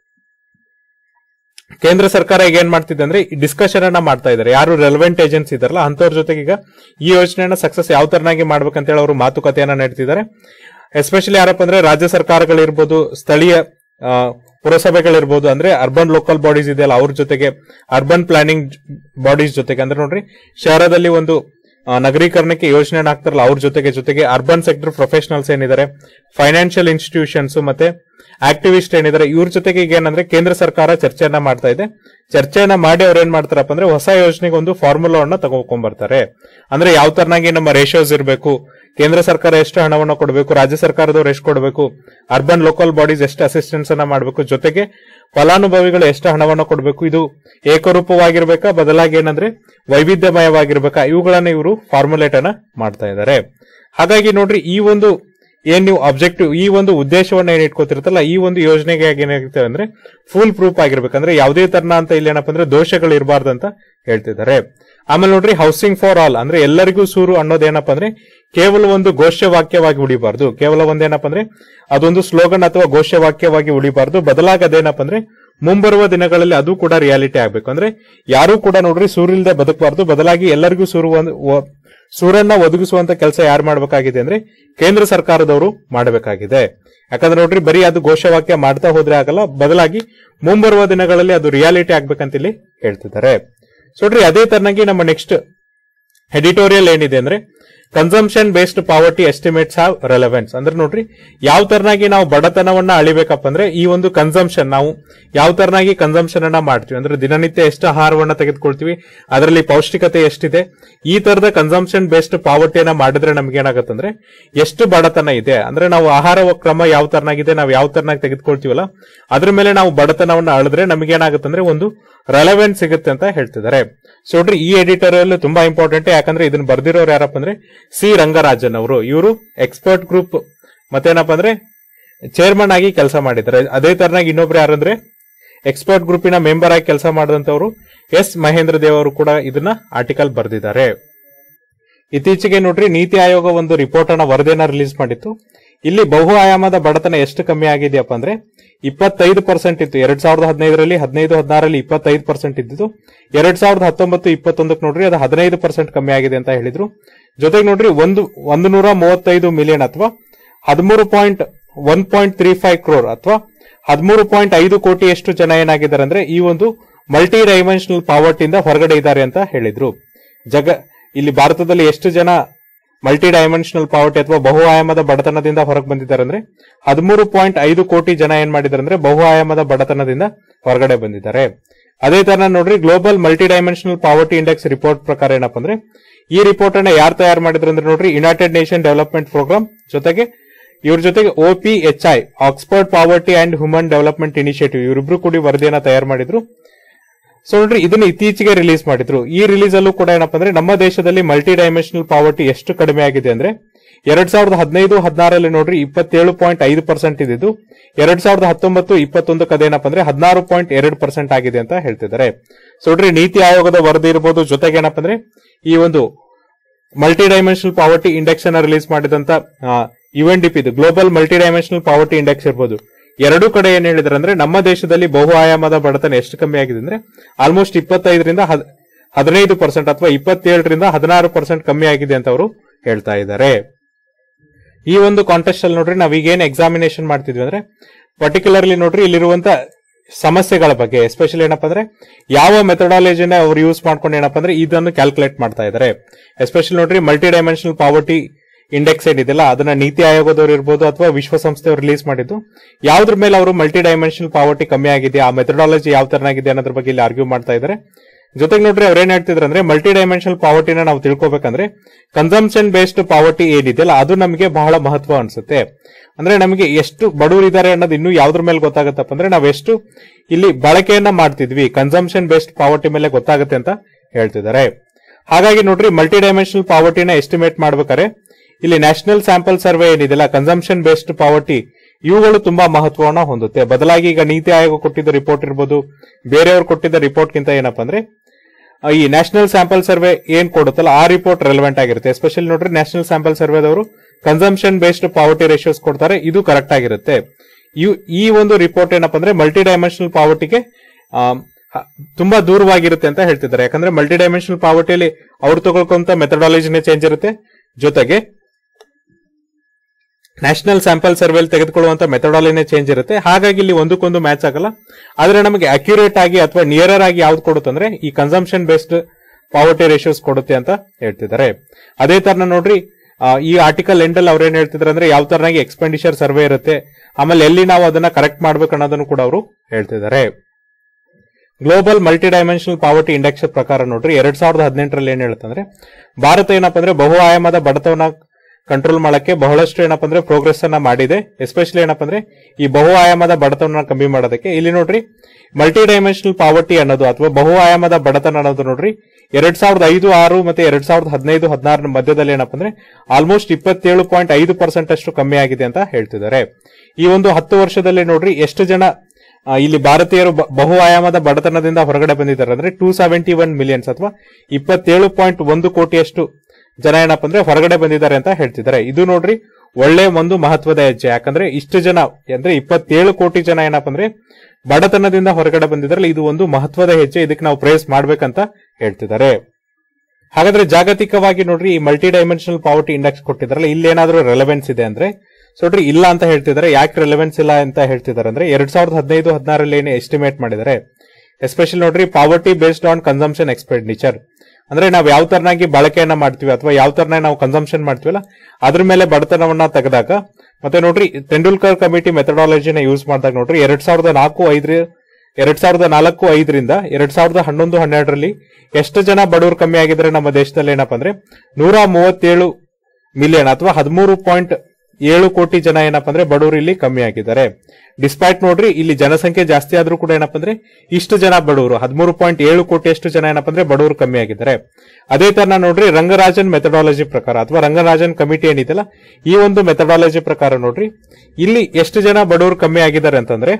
ಕೇಂದ್ರ ಸರ್ಕಾರ ಈಗ ಏನ್ ಮಾಡ್ತಿದೆ ಅಂದ್ರೆ ಡಿಸ್ಕಷನ್ ಅನ್ನ ಮಾಡ್ತಾ ಇದ್ದಾರೆ ಯಾರು ರೆಲೆವೆಂಟ್ ಏಜೆನ್ಸಿ ಇದಾರಲ್ಲ ಅಂತವ್ರ ಜೊತೆಗೆ ಈಗ ಈ ಯೋಜನೆಯನ್ನ ಸಕ್ಸಸ್ ಯಾವ ತರನಾಗಿ ಮಾಡ್ಬೇಕಂತ ಹೇಳಿ ಅವರು ಮಾತುಕತೆಯನ್ನ ನಡೆತಿದ್ದಾರೆ ಎಸ್ಪೆಷಲಿ ಯಾರಪ್ಪ ಅಂದ್ರೆ ರಾಜ್ಯ ಸರ್ಕಾರಗಳಿರ್ಬೋದು ಸ್ಥಳೀಯ ಆ, ಪುರಸಭೆಗಳಿರ್ಬೋದು ಅಂದ್ರೆ ಅರ್ಬನ್ ಲೋಕಲ್ ಬಾಡೀಸ್ ಇದೆಯಲ್ಲ ಅವ್ರ ಜೊತೆಗೆ ಅರ್ಬನ್ ಪ್ಲಾನಿಂಗ್ ಬಾಡೀಸ್ ಜೊತೆಗೆ ಅಂದ್ರೆ ನೋಡ್ರಿ ಶಹರದಲ್ಲಿ ಒಂದು ಆ, ನಗರೀಕರಣಕ್ಕೆ ಯೋಜನೆ ಹಾಕ್ತಾರಲ್ಲ ಅವ್ರ ಜೊತೆಗೆ ಜೊತೆಗೆ ಅರ್ಬನ್ ಸೆಕ್ಟರ್ ಪ್ರೊಫೆಷನಲ್ಸ್ ಏನಿದ್ದಾರೆ ಫೈನಾನ್ಷಿಯಲ್ ಇನ್ಸ್ಟಿಟ್ಯೂಷನ್ಸ್ ಮತ್ತೆ ಆಕ್ಟಿವಿಸ್ಟ್ ಏನಿದ್ದಾರೆ ಇವ್ರ ಜೊತೆಗೆ ಈಗ ಏನಂದ್ರೆ ಕೇಂದ್ರ ಸರ್ಕಾರ ಚರ್ಚೆಯನ್ನ ಮಾಡ್ತಾ ಇದೆ ಚರ್ಚೆಯನ್ನ ಮಾಡಿ ಅವ್ರು ಏನ್ ಮಾಡ್ತಾರಪ್ಪ ಅಂದ್ರೆ ಹೊಸ ಯೋಜನೆಗೆ ಒಂದು ಫಾರ್ಮುಲಾವನ್ನ ತಗೊಂಡ್ ಬರ್ತಾರೆ ಅಂದ್ರೆ ಯಾವ ತರನಾಗಿ ನಮ್ಮ ರೇಷಿಯೋಸ್ ಇರಬೇಕು ಕೇಂದ್ರ ಸರ್ಕಾರ ಎಷ್ಟು ಹಣವನ್ನು ಕೊಡಬೇಕು ರಾಜ್ಯ ಸರ್ಕಾರದವ್ರು ಎಷ್ಟು ಕೊಡಬೇಕು ಅರ್ಬನ್ ಲೋಕಲ್ ಬಾಡೀಸ್ ಎಷ್ಟು ಅಸಿಸ್ಟೆನ್ಸ್ ಅನ್ನ ಮಾಡಬೇಕು ಜೊತೆಗೆ ಫಲಾನುಭವಿಗಳು ಎಷ್ಟು ಹಣವನ್ನು ಕೊಡಬೇಕು ಇದು ಏಕರೂಪವಾಗಿರ್ಬೇಕಾ ಬದಲಾಗಿ ಏನಂದ್ರೆ ವೈವಿಧ್ಯಮಯವಾಗಿರ್ಬೇಕಾ ಇವುಗಳನ್ನ ಇವರು ಫಾರ್ಮುಲೇಟ್ ಅನ್ನ ಮಾಡ್ತಾ ಇದ್ದಾರೆ ಹಾಗಾಗಿ ನೋಡ್ರಿ ಈ ಒಂದು ಏನ್ ನೀವು ಅಬ್ಜೆಕ್ಟಿವ್ ಈ ಒಂದು ಉದ್ದೇಶವನ್ನ ಏನ್ ಇಟ್ಕೋತಿರ್ತಲ್ಲ ಈ ಒಂದು ಯೋಜನೆಗೆ ಏನಾಗುತ್ತೆ ಅಂದ್ರೆ ಫುಲ್ ಪ್ರೂಫ್ ಆಗಿರ್ಬೇಕಂದ್ರೆ ಯಾವುದೇ ತರನ ಅಂತ ಇಲ್ಲಿ ಏನಪ್ಪ ಅಂದ್ರೆ ದೋಷಗಳು ಇರಬಾರ್ದು ಅಂತ ಹೇಳ್ತಿದ್ದಾರೆ ಆಮೇಲೆ ನೋಡ್ರಿ ಹೌಸಿಂಗ್ ಫಾರ್ ಆಲ್ ಅಂದ್ರೆ ಎಲ್ಲರಿಗೂ ಸೂರು ಅನ್ನೋದೇನಪ್ಪ ಅಂದ್ರೆ ಕೇವಲ ಒಂದು ಘೋಷವಾಕ್ಯವಾಗಿ ಉಳಿಬಾರ್ದು ಕೇವಲ ಒಂದೇನಪ್ಪ ಅಂದ್ರೆ ಅದೊಂದು ಸ್ಲೋಗನ್ ಅಥವಾ ಘೋಷವಾಕ್ಯವಾಗಿ ಉಳಿಬಾರ್ದು ಬದಲಾಗಿ ಅದೇನಪ್ಪ ಅಂದ್ರೆ ಮುಂಬರುವ ದಿನಗಳಲ್ಲಿ ಅದು ಕೂಡ ರಿಯಾಲಿಟಿ ಆಗ್ಬೇಕು ಅಂದ್ರೆ ಯಾರು ಕೂಡ ನೋಡ್ರಿ ಸೂರಿಲ್ದೆ ಬದುಕಬಾರ್ದು ಬದಲಾಗಿ ಎಲ್ಲರಿಗೂ ಸೂರು ಒಂದು ಒ- ಸೂರನ್ನ ಒದಗಿಸುವಂತ ಕೆಲಸ ಯಾರು ಮಾಡಬೇಕಾಗಿದೆ ಅಂದ್ರೆ ಕೇಂದ್ರ ಸರ್ಕಾರದವರು ಮಾಡಬೇಕಾಗಿದೆ ಯಾಕಂದ್ರೆ ನೋಡ್ರಿ ಬರೀ ಅದು ಘೋಷವಾಕ್ಯ ಮಾಡ್ತಾ ಹೋದ್ರೆ ಆಗಲ್ಲ ಬದಲಾಗಿ ಮುಂಬರುವ ದಿನಗಳಲ್ಲಿ ಅದು ರಿಯಾಲಿಟಿ ಆಗ್ಬೇಕಂತ ಇಲ್ಲಿ ಹೇಳ್ತಿದ್ದಾರೆ ಸೊ ನೋಡ್ರಿ ಅದೇ ತರನಾಗಿ ನಮ್ಮ ನೆಕ್ಸ್ಟ್ ಎಡಿಟೋರಿಯಲ್ ಏನಿದೆ ಅಂದ್ರೆ consumption based poverty estimates have relevance ಅಂದ್ರೆ ನೋಡ್ರಿ ಯಾವ ತರನಾಗಿ ನಾವು ಬಡತನವನ್ನ ಅಳಿಬೇಕಪ್ಪ ಅಂದ್ರೆ ಈ ಒಂದು ಕನ್ಸಂಪ್ಷನ್ ನಾವು ಯಾವ ತರನಾಗಿ ಕನ್ಸಂಪ್ಷನ್ ಅನ್ನ ಮಾಡ್ತೀವಿ ಅಂದ್ರೆ ದಿನನಿತ್ಯ ಎಷ್ಟು ಆಹಾರವನ್ನ ತೆಗೆದುಕೊಳ್ತೀವಿ ಅದರಲ್ಲಿ ಪೌಷ್ಟಿಕತೆ ಎಷ್ಟಿದೆ ಈ ತರದ ಕನ್ಸಂಪ್ಷನ್ ಬೇಸ್ಡ್ ಪಾವರ್ಟಿಯನ್ನ ಮಾಡಿದ್ರೆ ನಮ್ಗೆ ಏನಾಗತ್ತಂದ್ರೆ ಎಷ್ಟು ಬಡತನ ಇದೆ ಅಂದ್ರೆ ನಾವು ಆಹಾರ ಕ್ರಮ ಯಾವ ತರನಾಗಿದೆ ನಾವು ಯಾವ ತರನಾಗಿ ತೆಗೆದುಕೊಳ್ತೀವಲ್ಲ ಅದ್ರ ಮೇಲೆ ನಾವು ಬಡತನವನ್ನ ಅಳಿದ್ರೆ ನಮ್ಗೆ ಏನಾಗುತ್ತಂದ್ರೆ ಒಂದು ರೆಲೆವೆನ್ಸ್ ಸಿಗುತ್ತೆ ಅಂತ ಹೇಳ್ತಿದ್ದಾರೆ ಸೊ ನೋಡ್ರಿ ಈ ಎಡಿಟೋರಿಯಲ್ ತುಂಬಾ ಇಂಪಾರ್ಟೆಂಟ್ ಯಾಕಂದ್ರೆ ಇದನ್ನ ಬರ್ದಿರೋರು ಯಾರಪ್ಪ ಅಂದ್ರೆ ಸಿ ರಂಗರಾಜನ್ ಅವರು ಇವರು ಎಕ್ಸ್ಪರ್ಟ್ ಗ್ರೂಪ್ ಮತ್ತೇನಪ್ಪ ಅಂದ್ರೆ ಚೇರ್ಮನ್ ಆಗಿ ಕೆಲಸ ಮಾಡಿದ್ದಾರೆ ಅದೇ ತರನಾಗಿ ಇನ್ನೊಬ್ರು ಯಾರಂದ್ರೆ ಎಕ್ಸ್ಪರ್ಟ್ ಗ್ರೂಪಿನ ಮೆಂಬರ್ ಆಗಿ ಕೆಲಸ ಮಾಡಿದಂತವರು ಎಸ್ ಮಹೇಂದ್ರ ದೇವ್ ಅವರು ಕೂಡ ಇದನ್ನ ಆರ್ಟಿಕಲ್ ಬರೆದಿದ್ದಾರೆ ಇತ್ತೀಚೆಗೆ ನೋಡ್ರಿ ನೀತಿ ಆಯೋಗ ಒಂದು ರಿಪೋರ್ಟ್ ಅನ್ನ ವರದಿಯನ್ನ ರಿಲೀಸ್ ಮಾಡಿತ್ತು ಇಲ್ಲಿ ಬಹು ಆಯಾಮದ ಬಡತನ ಎಷ್ಟು ಕಮ್ಮಿ ಆಗಿದೆಯಪ್ಪ ಅಂದ್ರೆ ಇಪ್ಪತ್ತೈದು ಪರ್ಸೆಂಟ್ ಇತ್ತು ಎರಡ್ ಸಾವಿರದ ಹದಿನೈದರಲ್ಲಿ ಹದಿನೈದು ಹದಿನಾರಲ್ಲಿ ಇಪ್ಪತ್ತೈದು ಪರ್ಸೆಂಟ್ ಇದ್ದಿದ್ದು ಎರಡ್ ಸಾವಿರದ ಹತ್ತೊಂಬತ್ತು ಇಪ್ಪತ್ತೊಂದಕ್ಕೆ ನೋಡ್ರಿ ಅದು ಹದಿನೈದು ಪರ್ಸೆಂಟ್ ಕಮ್ಮಿ ಆಗಿದೆ ಅಂತ ಹೇಳಿದ್ರು ಜೊತೆಗೆ ನೋಡ್ರಿ ಒಂದು ಒಂದು ನೂರ ಮೂವತ್ತೈದು ಮಿಲಿಯನ್ ಅಥವಾ ಹದಿಮೂರು point one point three five crore ಅಥವಾ ಹದಿಮೂರು ಪಾಯಿಂಟ್ ಐದು ಕೋಟಿಯಷ್ಟು ಜನ ಏನಾಗಿದ್ದಾರೆ ಅಂದ್ರೆ ಈ ಒಂದು ಮಲ್ಟಿ ಡೈಮೆನ್ಷನಲ್ ಪಾವರ್ಟಿಯಿಂದ ಹೊರಗಡೆ ಇದ್ದಾರೆ ಅಂತ ಹೇಳಿದ್ರು ಜಗ ಇಲ್ಲಿ ಭಾರತದಲ್ಲಿ ಎಷ್ಟು ಜನ ಮಲ್ಟಿ ಡೈಮೆನ್ಷನಲ್ ಪಾವರ್ಟಿ ಅಥವಾ ಬಹು ಆಯಾಮದ ಬಡತನದಿಂದ ಹೊರಗೆ ಬಂದಿದ್ದಾರೆ ಅಂದ್ರೆ ಹದಿಮೂರು ಪಾಯಿಂಟ್ ಐದು ಕೋಟಿ ಜನ ಏನ್ ಮಾಡಿದ್ದಾರೆ ಅಂದ್ರೆ ಬಹು ಆಯಾಮದ ಬಡತನದಿಂದ ಹೊರಗಡೆ ಬಂದಿದ್ದಾರೆ ಅದೇ ತರ ನೋಡ್ರಿ global multi dimensional poverty index report ಪ್ರಕಾರ ಏನಪ್ಪ ಅಂದ್ರೆ ಈ ರಿಪೋರ್ಟ್ ಅನ್ನ ಯಾರು ತಯಾರು ಮಾಡಿದ್ರು ಅಂದ್ರೆ ನೋಡ್ರಿ ಯುನೈಟೆಡ್ ನೇಷನ್ ಡೆವಲಪ್ಮೆಂಟ್ ಪ್ರೋಗ್ರಾಮ್ ಜೊತೆಗೆ ಇವ್ರ ಜೊತೆಗೆ OP H I Oxford poverty and human development initiative ಇವರಿಬ್ರು ಕೂಡಿ ವರದಿಯನ್ನ ತಯಾರು ಮಾಡಿದ್ರು ಸೊ ನೋಡ್ರಿ ಇದನ್ನ ಇತ್ತೀಚೆಗೆ ರಿಲೀಸ್ ಮಾಡಿದ್ರು ಈ ರಿಲೀಸ್ ಅಲ್ಲೂ ಕೂಡ ಏನಪ್ಪಾ ಅಂದ್ರೆ ನಮ್ಮ ದೇಶದಲ್ಲಿ ಮಲ್ಟಿ ಡೈಮೆನ್ಷನಲ್ ಪಾವರ್ಟಿ ಎಷ್ಟು ಕಡಿಮೆ ಆಗಿದೆ ಅಂದ್ರೆ ಎರಡ್ ಸಾವಿರದ ಹದಿನೈದು ಹದಿನಾರಲ್ಲಿ ನೋಡ್ರಿ ಇಪ್ಪತ್ತೇಳು ಪಾಯಿಂಟ್ ಐದು ಪರ್ಸೆಂಟ್ ಇದ್ದಿದ್ದು ಎರಡ್ ಸಾವಿರದ ಹತ್ತೊಂಬತ್ತು ಇಪ್ಪತ್ತೊಂದಕ್ಕೆ ಅದೇನಪ್ಪ ಅಂದ್ರೆ ಹದಿನಾರು ಪಾಯಿಂಟ್ ಎರಡು ಪರ್ಸೆಂಟ್ ಆಗಿದೆ ಅಂತ ಹೇಳ್ತಿದ್ದಾರೆ ಸೊ ನೋಡ್ರಿ ನೀತಿ ಆಯೋಗದ ವರದಿ ಇರಬಹುದು ಜೊತೆಗೆ ಏನಪ್ಪ ಅಂದ್ರೆ ಈ ಒಂದು ಮಲ್ಟಿ ಡೈಮೆನ್ಷನಲ್ ಪಾವರ್ಟಿ ಇಂಡೆಕ್ಸ್ ಅನ್ನ ರಿಲೀಸ್ ಮಾಡಿದಂತ ಯುಎನ್ಡಿಪಿ ಇದು global multi dimensional poverty index ಇರ್ಬೋದು ಎರಡೂ ಕಡೆ ಏನ್ ಹೇಳಿದಾರೆ ಅಂದ್ರೆ ನಮ್ಮ ದೇಶದಲ್ಲಿ ಬಹು ಆಯಾಮದ ಬಡತನ ಎಷ್ಟು ಕಮ್ಮಿ ಆಗಿದೆ ಅಂದ್ರೆ ಆಲ್ಮೋಸ್ಟ್ ಇಪ್ಪತ್ತೈದರಿಂದ ಹದ್- ಹದಿನೈದು ಪರ್ಸೆಂಟ್ ಅಥವಾ ಇಪ್ಪತ್ತೇಳರಿಂದ ಹದಿನಾರು ಪರ್ಸೆಂಟ್ ಕಮ್ಮಿ ಆಗಿದೆ ಅಂತ ಅವರು ಹೇಳ್ತಾ ಇದ್ದಾರೆ ಈ ಒಂದು ಕಾಂಟೆಸ್ಟ್ ಅಲ್ಲಿ ನೋಡ್ರಿ ನಾವ್ ಈಗೇನ್ ಎಕ್ಸಾಮಿನೇಷನ್ ಮಾಡ್ತಿದ್ವಿ ಅಂದ್ರೆ ಪರ್ಟಿಕ್ಯುಲರ್ಲಿ ನೋಡ್ರಿ ಇಲ್ಲಿರುವಂತ ಸಮಸ್ಯೆಗಳ ಬಗ್ಗೆ ಎಸ್ಪೆಷಲಿ ಏನಪ್ಪಾ ಅಂದ್ರೆ ಯಾವ ಮೆಥಡಾಲಜಿನ ಅವ್ರು ಯೂಸ್ ಮಾಡ್ಕೊಂಡು ಏನಪ್ಪಾ ಅಂದ್ರೆ ಇದನ್ನು ಕ್ಯಾಲ್ಕುಲೇಟ್ ಮಾಡ್ತಾ ಇದ್ದಾರೆ ಎಸ್ಪೆಷಲಿ ನೋಡ್ರಿ ಮಲ್ಟಿ ಡೈಮೆನ್ಷನಲ್ ಪಾವರ್ಟಿ ಇಂಡೆಕ್ಸ್ ಏನಿದೆಯಲ್ಲ ಅದನ್ನ ನೀತಿ ಆಯೋಗದವ್ರು ಇರ್ಬೋದು ಅಥವಾ ವಿಶ್ವಸಂಸ್ಥೆಯವರು ರಿಲೀಸ್ ಮಾಡಿದ್ದು ಯಾವ್ದ್ರ ಮೇಲೆ ಅವರು ಮಲ್ಟಿ ಡೈಮೆನ್ಷನಲ್ ಪಾವರ್ಟಿ ಕಮ್ಮಿ ಆಗಿದೆ ಆ ಮೆಥಡಾಲಜಿ ಯಾವ ತರನಾಗಿದೆ ಅನ್ನೋದ್ರ ಬಗ್ಗೆ ಇಲ್ಲಿ ಆರ್ಗ್ಯೂ ಮಾಡ್ತಾ ಇದ್ದಾರೆ ಜೊತೆಗೆ ನೋಡ್ರಿ ಅವ್ರು ಏನ್ ಹೇಳ್ತಿದ್ರು ಅಂದ್ರೆ ಮಲ್ಟಿ ಡೈಮೆನ್ಷನಲ್ ಪಾವರ್ಟಿನ ನಾವು ತಿಳ್ಕೊಬೇಕಂದ್ರೆ ಕನ್ಸಂಪ್ಷನ್ ಬೇಸ್ಡ್ ಪಾವರ್ಟಿ ಏನಿದೆಯಲ್ಲ ಅದು ನಮಗೆ ಬಹಳ ಮಹತ್ವ ಅನ್ಸುತ್ತೆ ಅಂದ್ರೆ ನಮಗೆ ಎಷ್ಟು ಬಡವರು ಇದ್ದಾರೆ ಅನ್ನೋದು ಇನ್ನೂ ಯಾವ್ದ್ರ ಮೇಲೆ ಗೊತ್ತಾಗುತ್ತಪ್ಪ ಅಂದ್ರೆ ನಾವು ಎಷ್ಟು ಇಲ್ಲಿ ಬಳಕೆಯನ್ನ ಮಾಡ್ತಿದ್ವಿ ಕನ್ಸಂಪ್ಷನ್ ಬೇಸ್ಡ್ ಪಾವರ್ಟಿ ಮೇಲೆ ಗೊತ್ತಾಗುತ್ತೆ ಅಂತ ಹೇಳ್ತಿದ್ದಾರೆ ಹಾಗಾಗಿ ನೋಡ್ರಿ ಮಲ್ಟಿ ಡೈಮೆನ್ಷನಲ್ ಪಾವರ್ಟಿನ ಎಸ್ಟಿಮೇಟ್ ಮಾಡ್ಬೇಕಾರೆ ಇಲ್ಲಿ ನ್ಯಾಷನಲ್ ಸ್ಯಾಂಪಲ್ ಸರ್ವೆ ಏನಿದೆಯಲ್ಲ ಕನ್ಸಂಪ್ಷನ್ ಬೇಸ್ಡ್ ಪಾವರ್ಟಿ ಇವುಗಳು ತುಂಬಾ ಮಹತ್ವವನ್ನ ಹೊಂದುತ್ತೆ ಬದಲಾಗಿ ಈಗ ನೀತಿ ಆಯೋಗ ಕೊಟ್ಟಿದ್ದ ರಿಪೋರ್ಟ್ ಇರ್ಬೋದು ಬೇರೆಯವರು ಕೊಟ್ಟಿದ್ದ ರಿಪೋರ್ಟ್ಗಿಂತ ಏನಪ್ಪಾ ಅಂದ್ರೆ ಆ, ಈ ನ್ಯಾಷನಲ್ ಸ್ಯಾಂಪಲ್ ಸರ್ವೆ ಏನ್ ಕೊಡುತ್ತಲ್ಲ ಆ ರಿಪೋರ್ಟ್ ರೆಲೆವೆಂಟ್ ಆಗಿರುತ್ತೆ ಎಸ್ಪೆಷಲಿ ನೋಡ್ರಿ ನ್ಯಾಷನಲ್ ಸ್ಯಾಂಪಲ್ ಸರ್ವೆದವರು ಕನ್ಸಂಪ್ಷನ್ ಬೇಸ್ಡ್ ಪಾವರ್ಟಿ ರೇಷಿಯೋಸ್ ಕೊಡ್ತಾರೆ ಇದು ಕರೆಕ್ಟ್ ಆಗಿರುತ್ತೆ ಇವ್- ಈ ಒಂದು ರಿಪೋರ್ಟ್ ಏನಪ್ಪಾ ಅಂದ್ರೆ ಮಲ್ಟಿ ಡೈಮೆನ್ಷನಲ್ ಪಾವರ್ಟಿಗೆ ತುಂಬಾ ದೂರವಾಗಿರುತ್ತೆ ಅಂತ ಹೇಳ್ತಿದ್ದಾರೆ ಯಾಕಂದ್ರೆ ಮಲ್ಟಿ ಡೈಮೆನ್ಷನಲ್ ಪಾವರ್ಟಿಯಲ್ಲಿ ಅವ್ರು ತಗೊಳ್ಕೊಂತ ಮೆಥಡಾಲಜಿನೇ ಚೇಂಜ್ ಇರುತ್ತೆ ಜೊತೆಗೆ ನ್ಯಾಷನಲ್ ಸ್ಯಾಂಪಲ್ ಸರ್ವೆಲ್ ತೆಗೆದುಕೊಳ್ಳುವಂತ ಮೆಥಡಾಲಜಿನೇ ಚೇಂಜ್ ಇರುತ್ತೆ ಹಾಗಾಗಿ ಇಲ್ಲಿ ಒಂದಕ್ಕೊಂದು ಮ್ಯಾಚ್ ಆಗಲ್ಲ ಆದ್ರೆ ನಮಗೆ ಅಕ್ಯುರೇಟ್ ಆಗಿ ಅಥವಾ ನಿಯರರ್ ಆಗಿ ಯಾವ್ದು ಕೊಡುತ್ತಂದ್ರೆ ಈ ಕನ್ಸಂಪ್ಷನ್ ಬೇಸ್ಡ್ ಪಾವರ್ಟಿ ರೇಷಿಯೋಸ್ ಕೊಡುತ್ತೆ ಅಂತ ಹೇಳ್ತಿದ್ದಾರೆ ಅದೇ ತರನ ನೋಡ್ರಿ ಆ, ಈ ಆರ್ಟಿಕಲ್ ಎಂಡಲ್ಲಿ ಅವ್ರು ಏನ್ ಹೇಳ್ತಿದ್ದಾರೆ ಅಂದ್ರೆ ಯಾವ ತರನಾಗಿ ಎಕ್ಸ್ಪೆಂಡಿಚರ್ ಸರ್ವೆ ಇರುತ್ತೆ ಆಮೇಲೆ ಎಲ್ಲಿ ನಾವು ಅದನ್ನ ಕರೆಕ್ಟ್ ಮಾಡ್ಬೇಕು ಅನ್ನೋದನ್ನು ಕೂಡ ಅವರು ಹೇಳ್ತಿದ್ದಾರೆ global multi dimensional poverty index ಪ್ರಕಾರ ನೋಡ್ರಿ ಎರಡ್ ಸಾವಿರದ ಹದಿನೆಂಟರಲ್ಲಿ ಏನ್ ಹೇಳುತ್ತಂದ್ರೆ ಭಾರತ ಏನಪ್ಪಾ ಅಂದ್ರೆ ಬಹು ಆಯಾಮದ ಬಡತವನ್ನ ಕಂಟ್ರೋಲ್ ಮಾಡಕ್ಕೆ ಬಹಳಷ್ಟು ಏನಪ್ಪಾ ಅಂದ್ರೆ ಪ್ರೋಗ್ರೆಸ್ ಅನ್ನ ಮಾಡಿದೆ ಎಸ್ಪೆಷಲಿ ಏನಪ್ಪಾ ಅಂದ್ರೆ ಈ ಬಹು ಆಯಾಮದ ಬಡತವನ್ನ ಕಮ್ಮಿ ಮಾಡೋದಕ್ಕೆ ಇಲ್ಲಿ ನೋಡ್ರಿ ಮಲ್ಟಿ ಡೈಮೆನ್ಷನಲ್ ಪಾವರ್ಟಿ ಅನ್ನೋದು ಅಥವಾ ಬಹು ಆಯಾಮದ ಬಡತನ ಅನ್ನೋದು ನೋಡ್ರಿ ಎರಡ್ ಸಾವಿರದ ಐದು ಆರು ಮತ್ತೆ ಎರಡ್ ಸಾವಿರದ ಹದಿನೈದು ಹದಿನಾರರ ಮಧ್ಯದಲ್ಲಿ ಏನಪ್ಪಾ ಅಂದ್ರೆ ಆಲ್ಮೋಸ್ಟ್ ಇಪ್ಪತ್ತೇಳು ಪಾಯಿಂಟ್ ಐದು ಪರ್ಸೆಂಟ್ ಅಷ್ಟು ಕಮ್ಮಿ ಆಗಿದೆ ಅಂತ ಹೇಳ್ತಿದ್ದಾರೆ ಈ ಒಂದು ಹತ್ತು ವರ್ಷದಲ್ಲಿ ನೋಡ್ರಿ ಎಷ್ಟು ಜನ ಆ, ಇಲ್ಲಿ ಭಾರತೀಯರು ಬ- ಬಹು ಆಯಾಮದ ಬಡತನದಿಂದ ಹೊರಗಡೆ ಬಂದಿದ್ದಾರೆ ಅಂದ್ರೆ ಟೂ ಸೆವೆಂಟಿ ಒನ್ ಮಿಲಿಯನ್ಸ್ ಅಥವಾ ಇಪ್ಪತ್ತೇಳು ಪಾಯಿಂಟ್ ಒಂದು ಕೋಟಿಯಷ್ಟು ಜನ ಏನಪ್ಪ ಅಂದ್ರೆ ಹೊರಗಡೆ ಬಂದಿದ್ದಾರೆ ಅಂತ ಹೇಳ್ತಿದ್ದಾರೆ ಇದು ನೋಡ್ರಿ ಒಳ್ಳೆ ಒಂದು ಮಹತ್ವದ ಹೆಜ್ಜೆ ಯಾಕಂದ್ರೆ ಇಷ್ಟು ಜನ ಅಂದ್ರೆ ಇಪ್ಪತ್ತೇಳು ಕೋಟಿ ಜನ ಏನಪ್ಪ ಅಂದ್ರೆ ಬಡತನದಿಂದ ಹೊರಗಡೆ ಬಂದಿದ್ದಾರಲ್ಲ ಇದು ಒಂದು ಮಹತ್ವದ ಹೆಜ್ಜೆ ಇದಕ್ಕೆ ನಾವು ಪ್ರೈಸ್ ಮಾಡ್ಬೇಕಂತ ಹೇಳ್ತಿದ್ದಾರೆ ಹಾಗಾದ್ರೆ ಜಾಗತಿಕವಾಗಿ ನೋಡ್ರಿ ಈ ಮಲ್ಟಿ ಡೈಮೆನ್ಷನಲ್ ಪಾವರ್ಟಿ ಇಂಡೆಕ್ಸ್ ಕೊಟ್ಟಿದ್ದಾರಲ್ಲ ಇಲ್ಲಿ ಏನಾದ್ರೂ ರೆಲೆವೆನ್ಸ್ ಇದೆ ಅಂದ್ರೆ ಸೊ ನೋಡ್ರಿ ಇಲ್ಲ ಅಂತ ಹೇಳ್ತಿದ್ದಾರೆ ಯಾಕೆ ರೆಲೆವೆನ್ಸ್ ಇಲ್ಲ ಅಂತ ಹೇಳ್ತಿದ್ದಾರೆ ಅಂದ್ರೆ ಎರಡ್ ಸಾವಿರದ ಹದಿನೈದು ಹದಿನಾರಲ್ಲಿ ಏನು ಎಸ್ಟಿಮೇಟ್ ಮಾಡಿದ್ದಾರೆ ಎಸ್ಪೆಷಲಿ ನೋಡ್ರಿ poverty based on consumption expenditure ಅಂದ್ರೆ ನಾವು ಯಾವ ತರನಾಗಿ ಬಳಕೆಯನ್ನ ಮಾಡ್ತೀವಿ ಅಥವಾ ಯಾವ ತರನಾಗಿ ನಾವು ಕನ್ಸಂಪ್ಷನ್ ಮಾಡ್ತೀವಲ್ಲ ಅದ್ರ ಮೇಲೆ ಬಡತನವನ್ನ ತೆಗೆದಾಗ ಮತ್ತೆ ನೋಡ್ರಿ ತೆಂಡೂಲ್ಕರ್ ಕಮಿಟಿ ಮೆಥಡಾಲಜಿನ ಯೂಸ್ ಮಾಡಿದಾಗ ನೋಡ್ರಿ ಎರಡ್ ಸಾವಿರದ ನಾಲ್ಕು ಐದ್ರ ಎರಡ್ ಸಾವಿರದ ನಾಲ್ಕು ಐದರಿಂದ ಎರಡ್ ಸಾವಿರದ ಹನ್ನೊಂದು ಹನ್ನೆರಡರಲ್ಲಿ ಎಷ್ಟು ಜನ ಬಡವರು ಕಮ್ಮಿ ಆಗಿದ್ರೆ ನಮ್ಮ ದೇಶದಲ್ಲಿ ಏನಪ್ಪಾ ಅಂದ್ರೆ ನೂರ ಮೂವತ್ತೇಳು ಮಿಲಿಯನ್ ಅಥವಾ ಹದಿಮೂರು ಪಾಯಿಂಟ್ ಏಳು ಕೋಟಿ ಜನ ಏನಪ್ಪಾ ಅಂದ್ರೆ ಬಡವರು ಇಲ್ಲಿ ಕಮ್ಮಿ ಆಗಿದ್ದಾರೆ ಡಿಸ್ಪೈಟ್ ನೋಡ್ರಿ ಇಲ್ಲಿ ಜನಸಂಖ್ಯೆ ಜಾಸ್ತಿ ಆದ್ರೂ ಕೂಡ ಏನಪ್ಪಾ ಅಂದ್ರೆ ಇಷ್ಟು ಜನ ಬಡವರು ಹದಿಮೂರು ಪಾಯಿಂಟ್ ಏಳು ಕೋಟಿ ಅಷ್ಟು ಜನ ಏನಪ್ಪಾ ಅಂದ್ರೆ ಬಡವರು ಕಮ್ಮಿ ಆಗಿದ್ದಾರೆ ಅದೇ ತರ ನೋಡ್ರಿ ರಂಗರಾಜನ್ ಮೆಥಡಾಲಜಿ ಪ್ರಕಾರ ಅಥವಾ ರಂಗರಾಜನ್ ಕಮಿಟಿ ಏನಿದೆಯಲ್ಲ ಈ ಒಂದು ಮೆಥಡಾಲಜಿ ಪ್ರಕಾರ ನೋಡ್ರಿ ಇಲ್ಲಿ ಎಷ್ಟು ಜನ ಬಡವರು ಕಮ್ಮಿ ಆಗಿದ್ದಾರೆ ಅಂತಂದ್ರೆ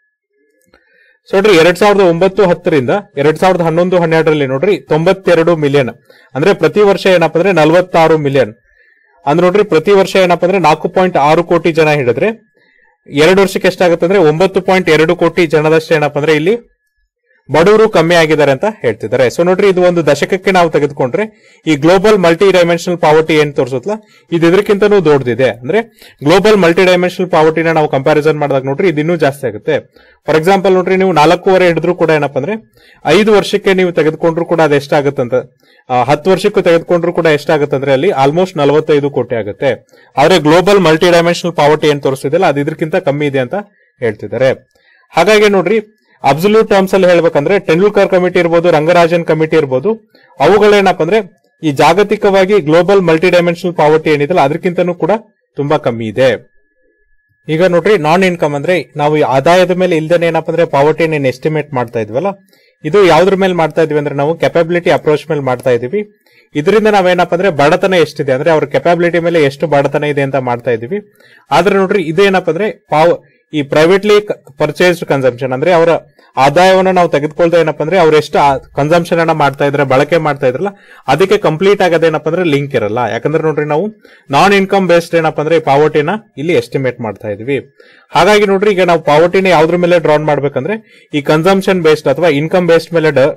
ಸೊ ನೋಡ್ರಿ ಎರಡ್ ಸಾವಿರದ ಒಂಬತ್ತು ಹತ್ತರಿಂದ ಎರಡ್ ಸಾವಿರದ ಹನ್ನೊಂದು ಹನ್ನೆರಡರಲ್ಲಿ ನೋಡ್ರಿ ತೊಂಬತ್ತೆರಡು ಮಿಲಿಯನ್ ಅಂದ್ರೆ ಪ್ರತಿ ವರ್ಷ ಏನಪ್ಪಾ ಅಂದ್ರೆ ನಲವತ್ತಾರು ಮಿಲಿಯನ್ ಅಂದ್ರೆ ನೋಡ್ರಿ ಪ್ರತಿ ವರ್ಷ ಏನಪ್ಪಾ ಅಂದ್ರೆ ನಾಲ್ಕು ಪಾಯಿಂಟ್ ಆರು ಕೋಟಿ ಜನ ಹಿಡಿದ್ರೆ ಎರಡು ವರ್ಷಕ್ಕೆ ಎಷ್ಟಾಗುತ್ತೆ ಅಂದ್ರೆ ಒಂಬತ್ತು ಪಾಯಿಂಟ್ ಎರಡು ಕೋಟಿ ಜನದಷ್ಟು ಏನಪ್ಪಾ ಅಂದ್ರೆ ಇಲ್ಲಿ ಬಡವರು ಕಮ್ಮಿ ಆಗಿದ್ದಾರೆ ಅಂತ ಹೇಳ್ತಿದ್ದಾರೆ ಸೊ ನೋಡ್ರಿ ಇದು ಒಂದು ದಶಕಕ್ಕೆ ನಾವು ತೆಗೆದುಕೊಂಡ್ರೆ ಈ ಗ್ಲೋಬಲ್ ಮಲ್ಟಿ ಡೈಮೆನ್ಷನಲ್ ಪಾವರ್ಟಿ ಏನ್ ತೋರಿಸುತ್ತಲ್ಲ ಇದು ಇದಕ್ಕಿಂತನೂ ದೊಡ್ಡದಿದೆ ಅಂದ್ರೆ ಗ್ಲೋಬಲ್ ಮಲ್ಟಿ ಡೈಮೆನ್ಷನಲ್ ಪಾವರ್ಟಿನ ನಾವು ಕಂಪ್ಯಾರಿಸನ್ ಮಾಡಿದಾಗ ನೋಡ್ರಿ ಇದು ಇನ್ನೂ ಜಾಸ್ತಿ ಆಗುತ್ತೆ ಫಾರ್ ಎಕ್ಸಾಂಪಲ್ ನೋಡ್ರಿ ನೀವು ನಾಲ್ಕೂವರೆ ಹಿಡಿದ್ರು ಕೂಡ ಏನಪ್ಪಾ ಅಂದ್ರೆ ಐದು ವರ್ಷಕ್ಕೆ ನೀವು ತೆಗೆದುಕೊಂಡ್ರು ಕೂಡ ಅದು ಎಷ್ಟಾಗುತ್ತಂತ ಆ, ಹತ್ತು ವರ್ಷಕ್ಕೂ ತೆಗೆದುಕೊಂಡ್ರು ಕೂಡ ಎಷ್ಟಾಗುತ್ತೆ ಅಂದ್ರೆ ಅಲ್ಲಿ ಆಲ್ಮೋಸ್ಟ್ ನಲವತ್ತೈದು ಕೋಟಿ ಆಗುತ್ತೆ ಆದ್ರೆ ಗ್ಲೋಬಲ್ ಮಲ್ಟಿ ಡೈಮೆನ್ಷನಲ್ ಪಾವರ್ಟಿ ಏನ್ ತೋರಿಸ್ತಿದೆಯಲ್ಲ ಅದು ಇದಕ್ಕಿಂತ ಕಮ್ಮಿ ಇದೆ ಅಂತ ಹೇಳ್ತಿದ್ದಾರೆ ಹಾಗಾಗಿ ನೋಡ್ರಿ ಅಬ್ಸಲ್ಯೂಟ್ ಟರ್ಮ್ಸ್ ಅಲ್ಲಿ ಹೇಳ್ಬೇಕಂದ್ರೆ ಟೆಂಡೂಲ್ಕರ್ ಕಮಿಟಿ ಇರ್ಬೋದು ರಂಗರಾಜನ್ ಕಮಿಟಿ ಇರ್ಬೋದು ಅವುಗಳೇನಪ್ಪ ಅಂದ್ರೆ ಈ ಜಾಗತಿಕವಾಗಿ ಗ್ಲೋಬಲ್ ಮಲ್ಟಿ ಡೈಮೆನ್ಷನಲ್ ಪಾವರ್ಟಿ ಏನಿದೆಯಲ್ಲ ಅದಕ್ಕಿಂತನೂ ಕೂಡ ತುಂಬಾ ಕಮ್ಮಿ ಇದೆ ಈಗ ನೋಡ್ರಿ ನಾನ್ ಇನ್ಕಮ್ ಅಂದ್ರೆ ನಾವು ಈ ಆದಾಯದ ಮೇಲೆ ಇಲ್ದೇನೆ ಏನಪ್ಪ ಅಂದ್ರೆ ಪಾವರ್ಟಿನ ಎಸ್ಟಿಮೇಟ್ ಮಾಡ್ತಾ ಇದ್ವಲ್ಲ ಇದು ಯಾವ್ದ್ರ ಮೇಲೆ ಮಾಡ್ತಾ ಇದೀವಿ ಅಂದ್ರೆ ನಾವು ಕೆಪಾಬಿಲಿಟಿ ಅಪ್ರೋಚ್ ಮೇಲೆ ಮಾಡ್ತಾ ಇದೀವಿ ಇದರಿಂದ ನಾವೇನಪ್ಪ ಅಂದ್ರೆ ಬಡತನ ಎಷ್ಟಿದೆ ಅಂದ್ರೆ ಅವ್ರ ಕೆಪಾಬಿಲಿಟಿ ಮೇಲೆ ಎಷ್ಟು ಬಡತನ ಇದೆ ಅಂತ ಮಾಡ್ತಾ ಇದೀವಿ ಆದ್ರೆ ನೋಡ್ರಿ ಇದೇನಪ್ಪ ಅಂದ್ರೆ ಪಾವ್ ಈ ಪ್ರೈವೇಟ್ಲಿ ಪರ್ಚೇಸ್ಡ್ ಕನ್ಸಂಪ್ಷನ್ ಅಂದ್ರೆ ಅವರ ಆದಾಯವನ್ನು ನಾವು ತೆಗೆದುಕೊಳ್ತಾ ಏನಪ್ಪ ಅಂದ್ರೆ ಅವ್ರು ಎಷ್ಟು ಕನ್ಸಂಪ್ಷನ್ ಅನ್ನ ಮಾಡ್ತಾ ಇದ್ರೆ ಬಳಕೆ ಮಾಡ್ತಾ ಇದ್ರಲ್ಲ ಅದಕ್ಕೆ ಕಂಪ್ಲೀಟ್ ಆಗೋದೇನಪ್ಪ ಅಂದ್ರೆ ಲಿಂಕ್ ಇರಲ್ಲ ಯಾಕಂದ್ರೆ ನೋಡ್ರಿ ನಾವು ನಾನ್ ಇನ್ಕಮ್ ಬೇಸ್ಡ್ ಏನಪ್ಪ ಅಂದ್ರೆ ಈ ಪಾವರ್ಟಿನ ಇಲ್ಲಿ ಎಸ್ಟಿಮೇಟ್ ಮಾಡ್ತಾ ಇದೀವಿ ಹಾಗಾಗಿ ನೋಡ್ರಿ ಈಗ ನಾವು ಪಾವರ್ಟಿನ ಯಾವ್ದ್ರ ಮೇಲೆ ಡ್ರಾನ್ ಮಾಡ್ಬೇಕಂದ್ರೆ ಈ ಕನ್ಸಂಪ್ಷನ್ ಬೇಸ್ಡ್ ಅಥವಾ ಇನ್ಕಮ್ ಬೇಸ್ಡ್ ಮೇಲೆ ಡ-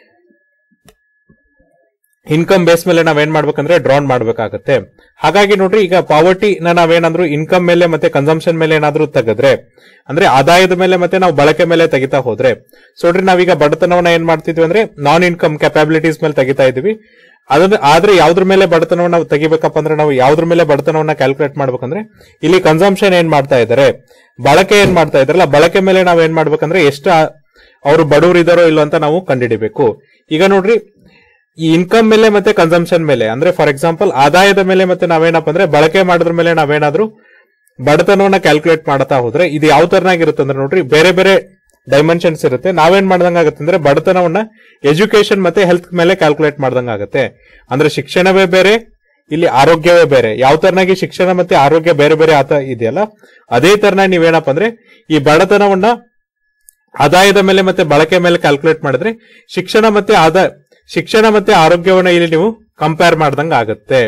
ಇನ್ಕಮ್ ಬೇಸ್ ಮೇಲೆ ನಾವೇನ್ ಮಾಡ್ಬೇಕಂದ್ರೆ ಡ್ರಾನ್ ಮಾಡ್ಬೇಕಾಗತ್ತೆ ಹಾಗಾಗಿ ನೋಡ್ರಿ ಈಗ ಪಾವರ್ಟಿ ನಾವೇನಾದ್ರೂ ಇನ್ಕಮ್ ಮೇಲೆ ಮತ್ತೆ ಕನ್ಸಂಪ್ಷನ್ ಮೇಲೆ ಏನಾದ್ರೂ ತೆಗೆದ್ರೆ ಅಂದ್ರೆ ಆದಾಯದ ಮೇಲೆ ಮತ್ತೆ ನಾವು ಬಳಕೆ ಮೇಲೆ ತೆಗಿತಾ ಹೋದ್ರೆ ಸೊ ನೋಡ್ರಿ ನಾವೀಗ ಬಡತನವನ್ನ ಏನ್ ಮಾಡ್ತಿದ್ವಿ ಅಂದ್ರೆ ನಾನ್ ಇನ್ಕಮ್ ಕೆಪಾಬಿಲಿಟೀಸ್ ಮೇಲೆ ತೆಗಿತಾ ಇದೀವಿ ಅದನ್ನ ಆದ್ರೆ ಯಾವ್ದ್ರ ಮೇಲೆ ಬಡತನವನ್ನ ನಾವು ತೆಗಿಬೇಕಪ್ಪ ಅಂದ್ರೆ ನಾವು ಯಾವ್ದ್ರ ಮೇಲೆ ಬಡತನವನ್ನ ಕ್ಯಾಲ್ಕುಲೇಟ್ ಮಾಡ್ಬೇಕಂದ್ರೆ ಇಲ್ಲಿ ಕನ್ಸಂಪ್ಷನ್ ಏನ್ ಮಾಡ್ತಾ ಇದ್ದಾರೆ ಬಳಕೆ ಏನ್ ಮಾಡ್ತಾ ಇದಾರಲ್ಲ ಬಳಕೆ ಮೇಲೆ ನಾವ್ ಏನ್ ಮಾಡ್ಬೇಕಂದ್ರೆ ಎಷ್ಟು ಅವರು ಬಡವರು ಇದಾರೋ ಇಲ್ಲೋ ಅಂತ ನಾವು ಕಂಡುಹಿಡಿಬೇಕು ಈಗ ನೋಡ್ರಿ ಈ ಇನ್ಕಮ್ ಮೇಲೆ ಮತ್ತೆ ಕನ್ಸಂಪ್ಷನ್ ಮೇಲೆ ಅಂದ್ರೆ ಫಾರ್ ಎಕ್ಸಾಂಪಲ್ ಆದಾಯದ ಮೇಲೆ ಮತ್ತೆ ನಾವೇನಪ್ಪ ಅಂದ್ರೆ ಬಳಕೆ ಮಾಡೋದ್ರ ಮೇಲೆ ನಾವೇನಾದ್ರೂ ಬಡತನವನ್ನ ಕ್ಯಾಲ್ಕುಲೇಟ್ ಮಾಡ್ತಾ ಹೋದ್ರೆ ಇದು ಯಾವ ತರನಾಗಿರುತ್ತೆ ಅಂದ್ರೆ ನೋಡ್ರಿ ಬೇರೆ ಬೇರೆ ಡೈಮೆನ್ಷನ್ಸ್ ಇರುತ್ತೆ ನಾವೇನ್ ಮಾಡ್ದಂಗ ಆಗುತ್ತೆ ಅಂದ್ರೆ ಬಡತನವನ್ನ ಎಜುಕೇಶನ್ ಮತ್ತೆ ಹೆಲ್ತ್ ಮೇಲೆ ಕ್ಯಾಲ್ಕುಲೇಟ್ ಮಾಡ್ದಂಗ ಆಗುತ್ತೆ ಅಂದ್ರೆ ಶಿಕ್ಷಣವೇ ಬೇರೆ ಇಲ್ಲಿ ಆರೋಗ್ಯವೇ ಬೇರೆ ಯಾವ ತರನಾಗಿ ಶಿಕ್ಷಣ ಮತ್ತೆ ಆರೋಗ್ಯ ಬೇರೆ ಬೇರೆ ಆತ ಇದೆಯಲ್ಲ ಅದೇ ತರನ ನೀವೇನಪ್ಪ ಅಂದ್ರೆ ಈ ಬಡತನವನ್ನ ಆದಾಯದ ಮೇಲೆ ಮತ್ತೆ ಬಳಕೆ ಮೇಲೆ ಕ್ಯಾಲ್ಕುಲೇಟ್ ಮಾಡಿದ್ರೆ ಶಿಕ್ಷಣ ಮತ್ತೆ ಆದಾಯ ಶಿಕ್ಷಣ ಮತ್ತೆ ಆರೋಗ್ಯವನ್ನ ಇಲ್ಲಿ ನೀವು ಕಂಪೇರ್ ಮಾಡ್ದಂಗ ಆಗುತ್ತೆ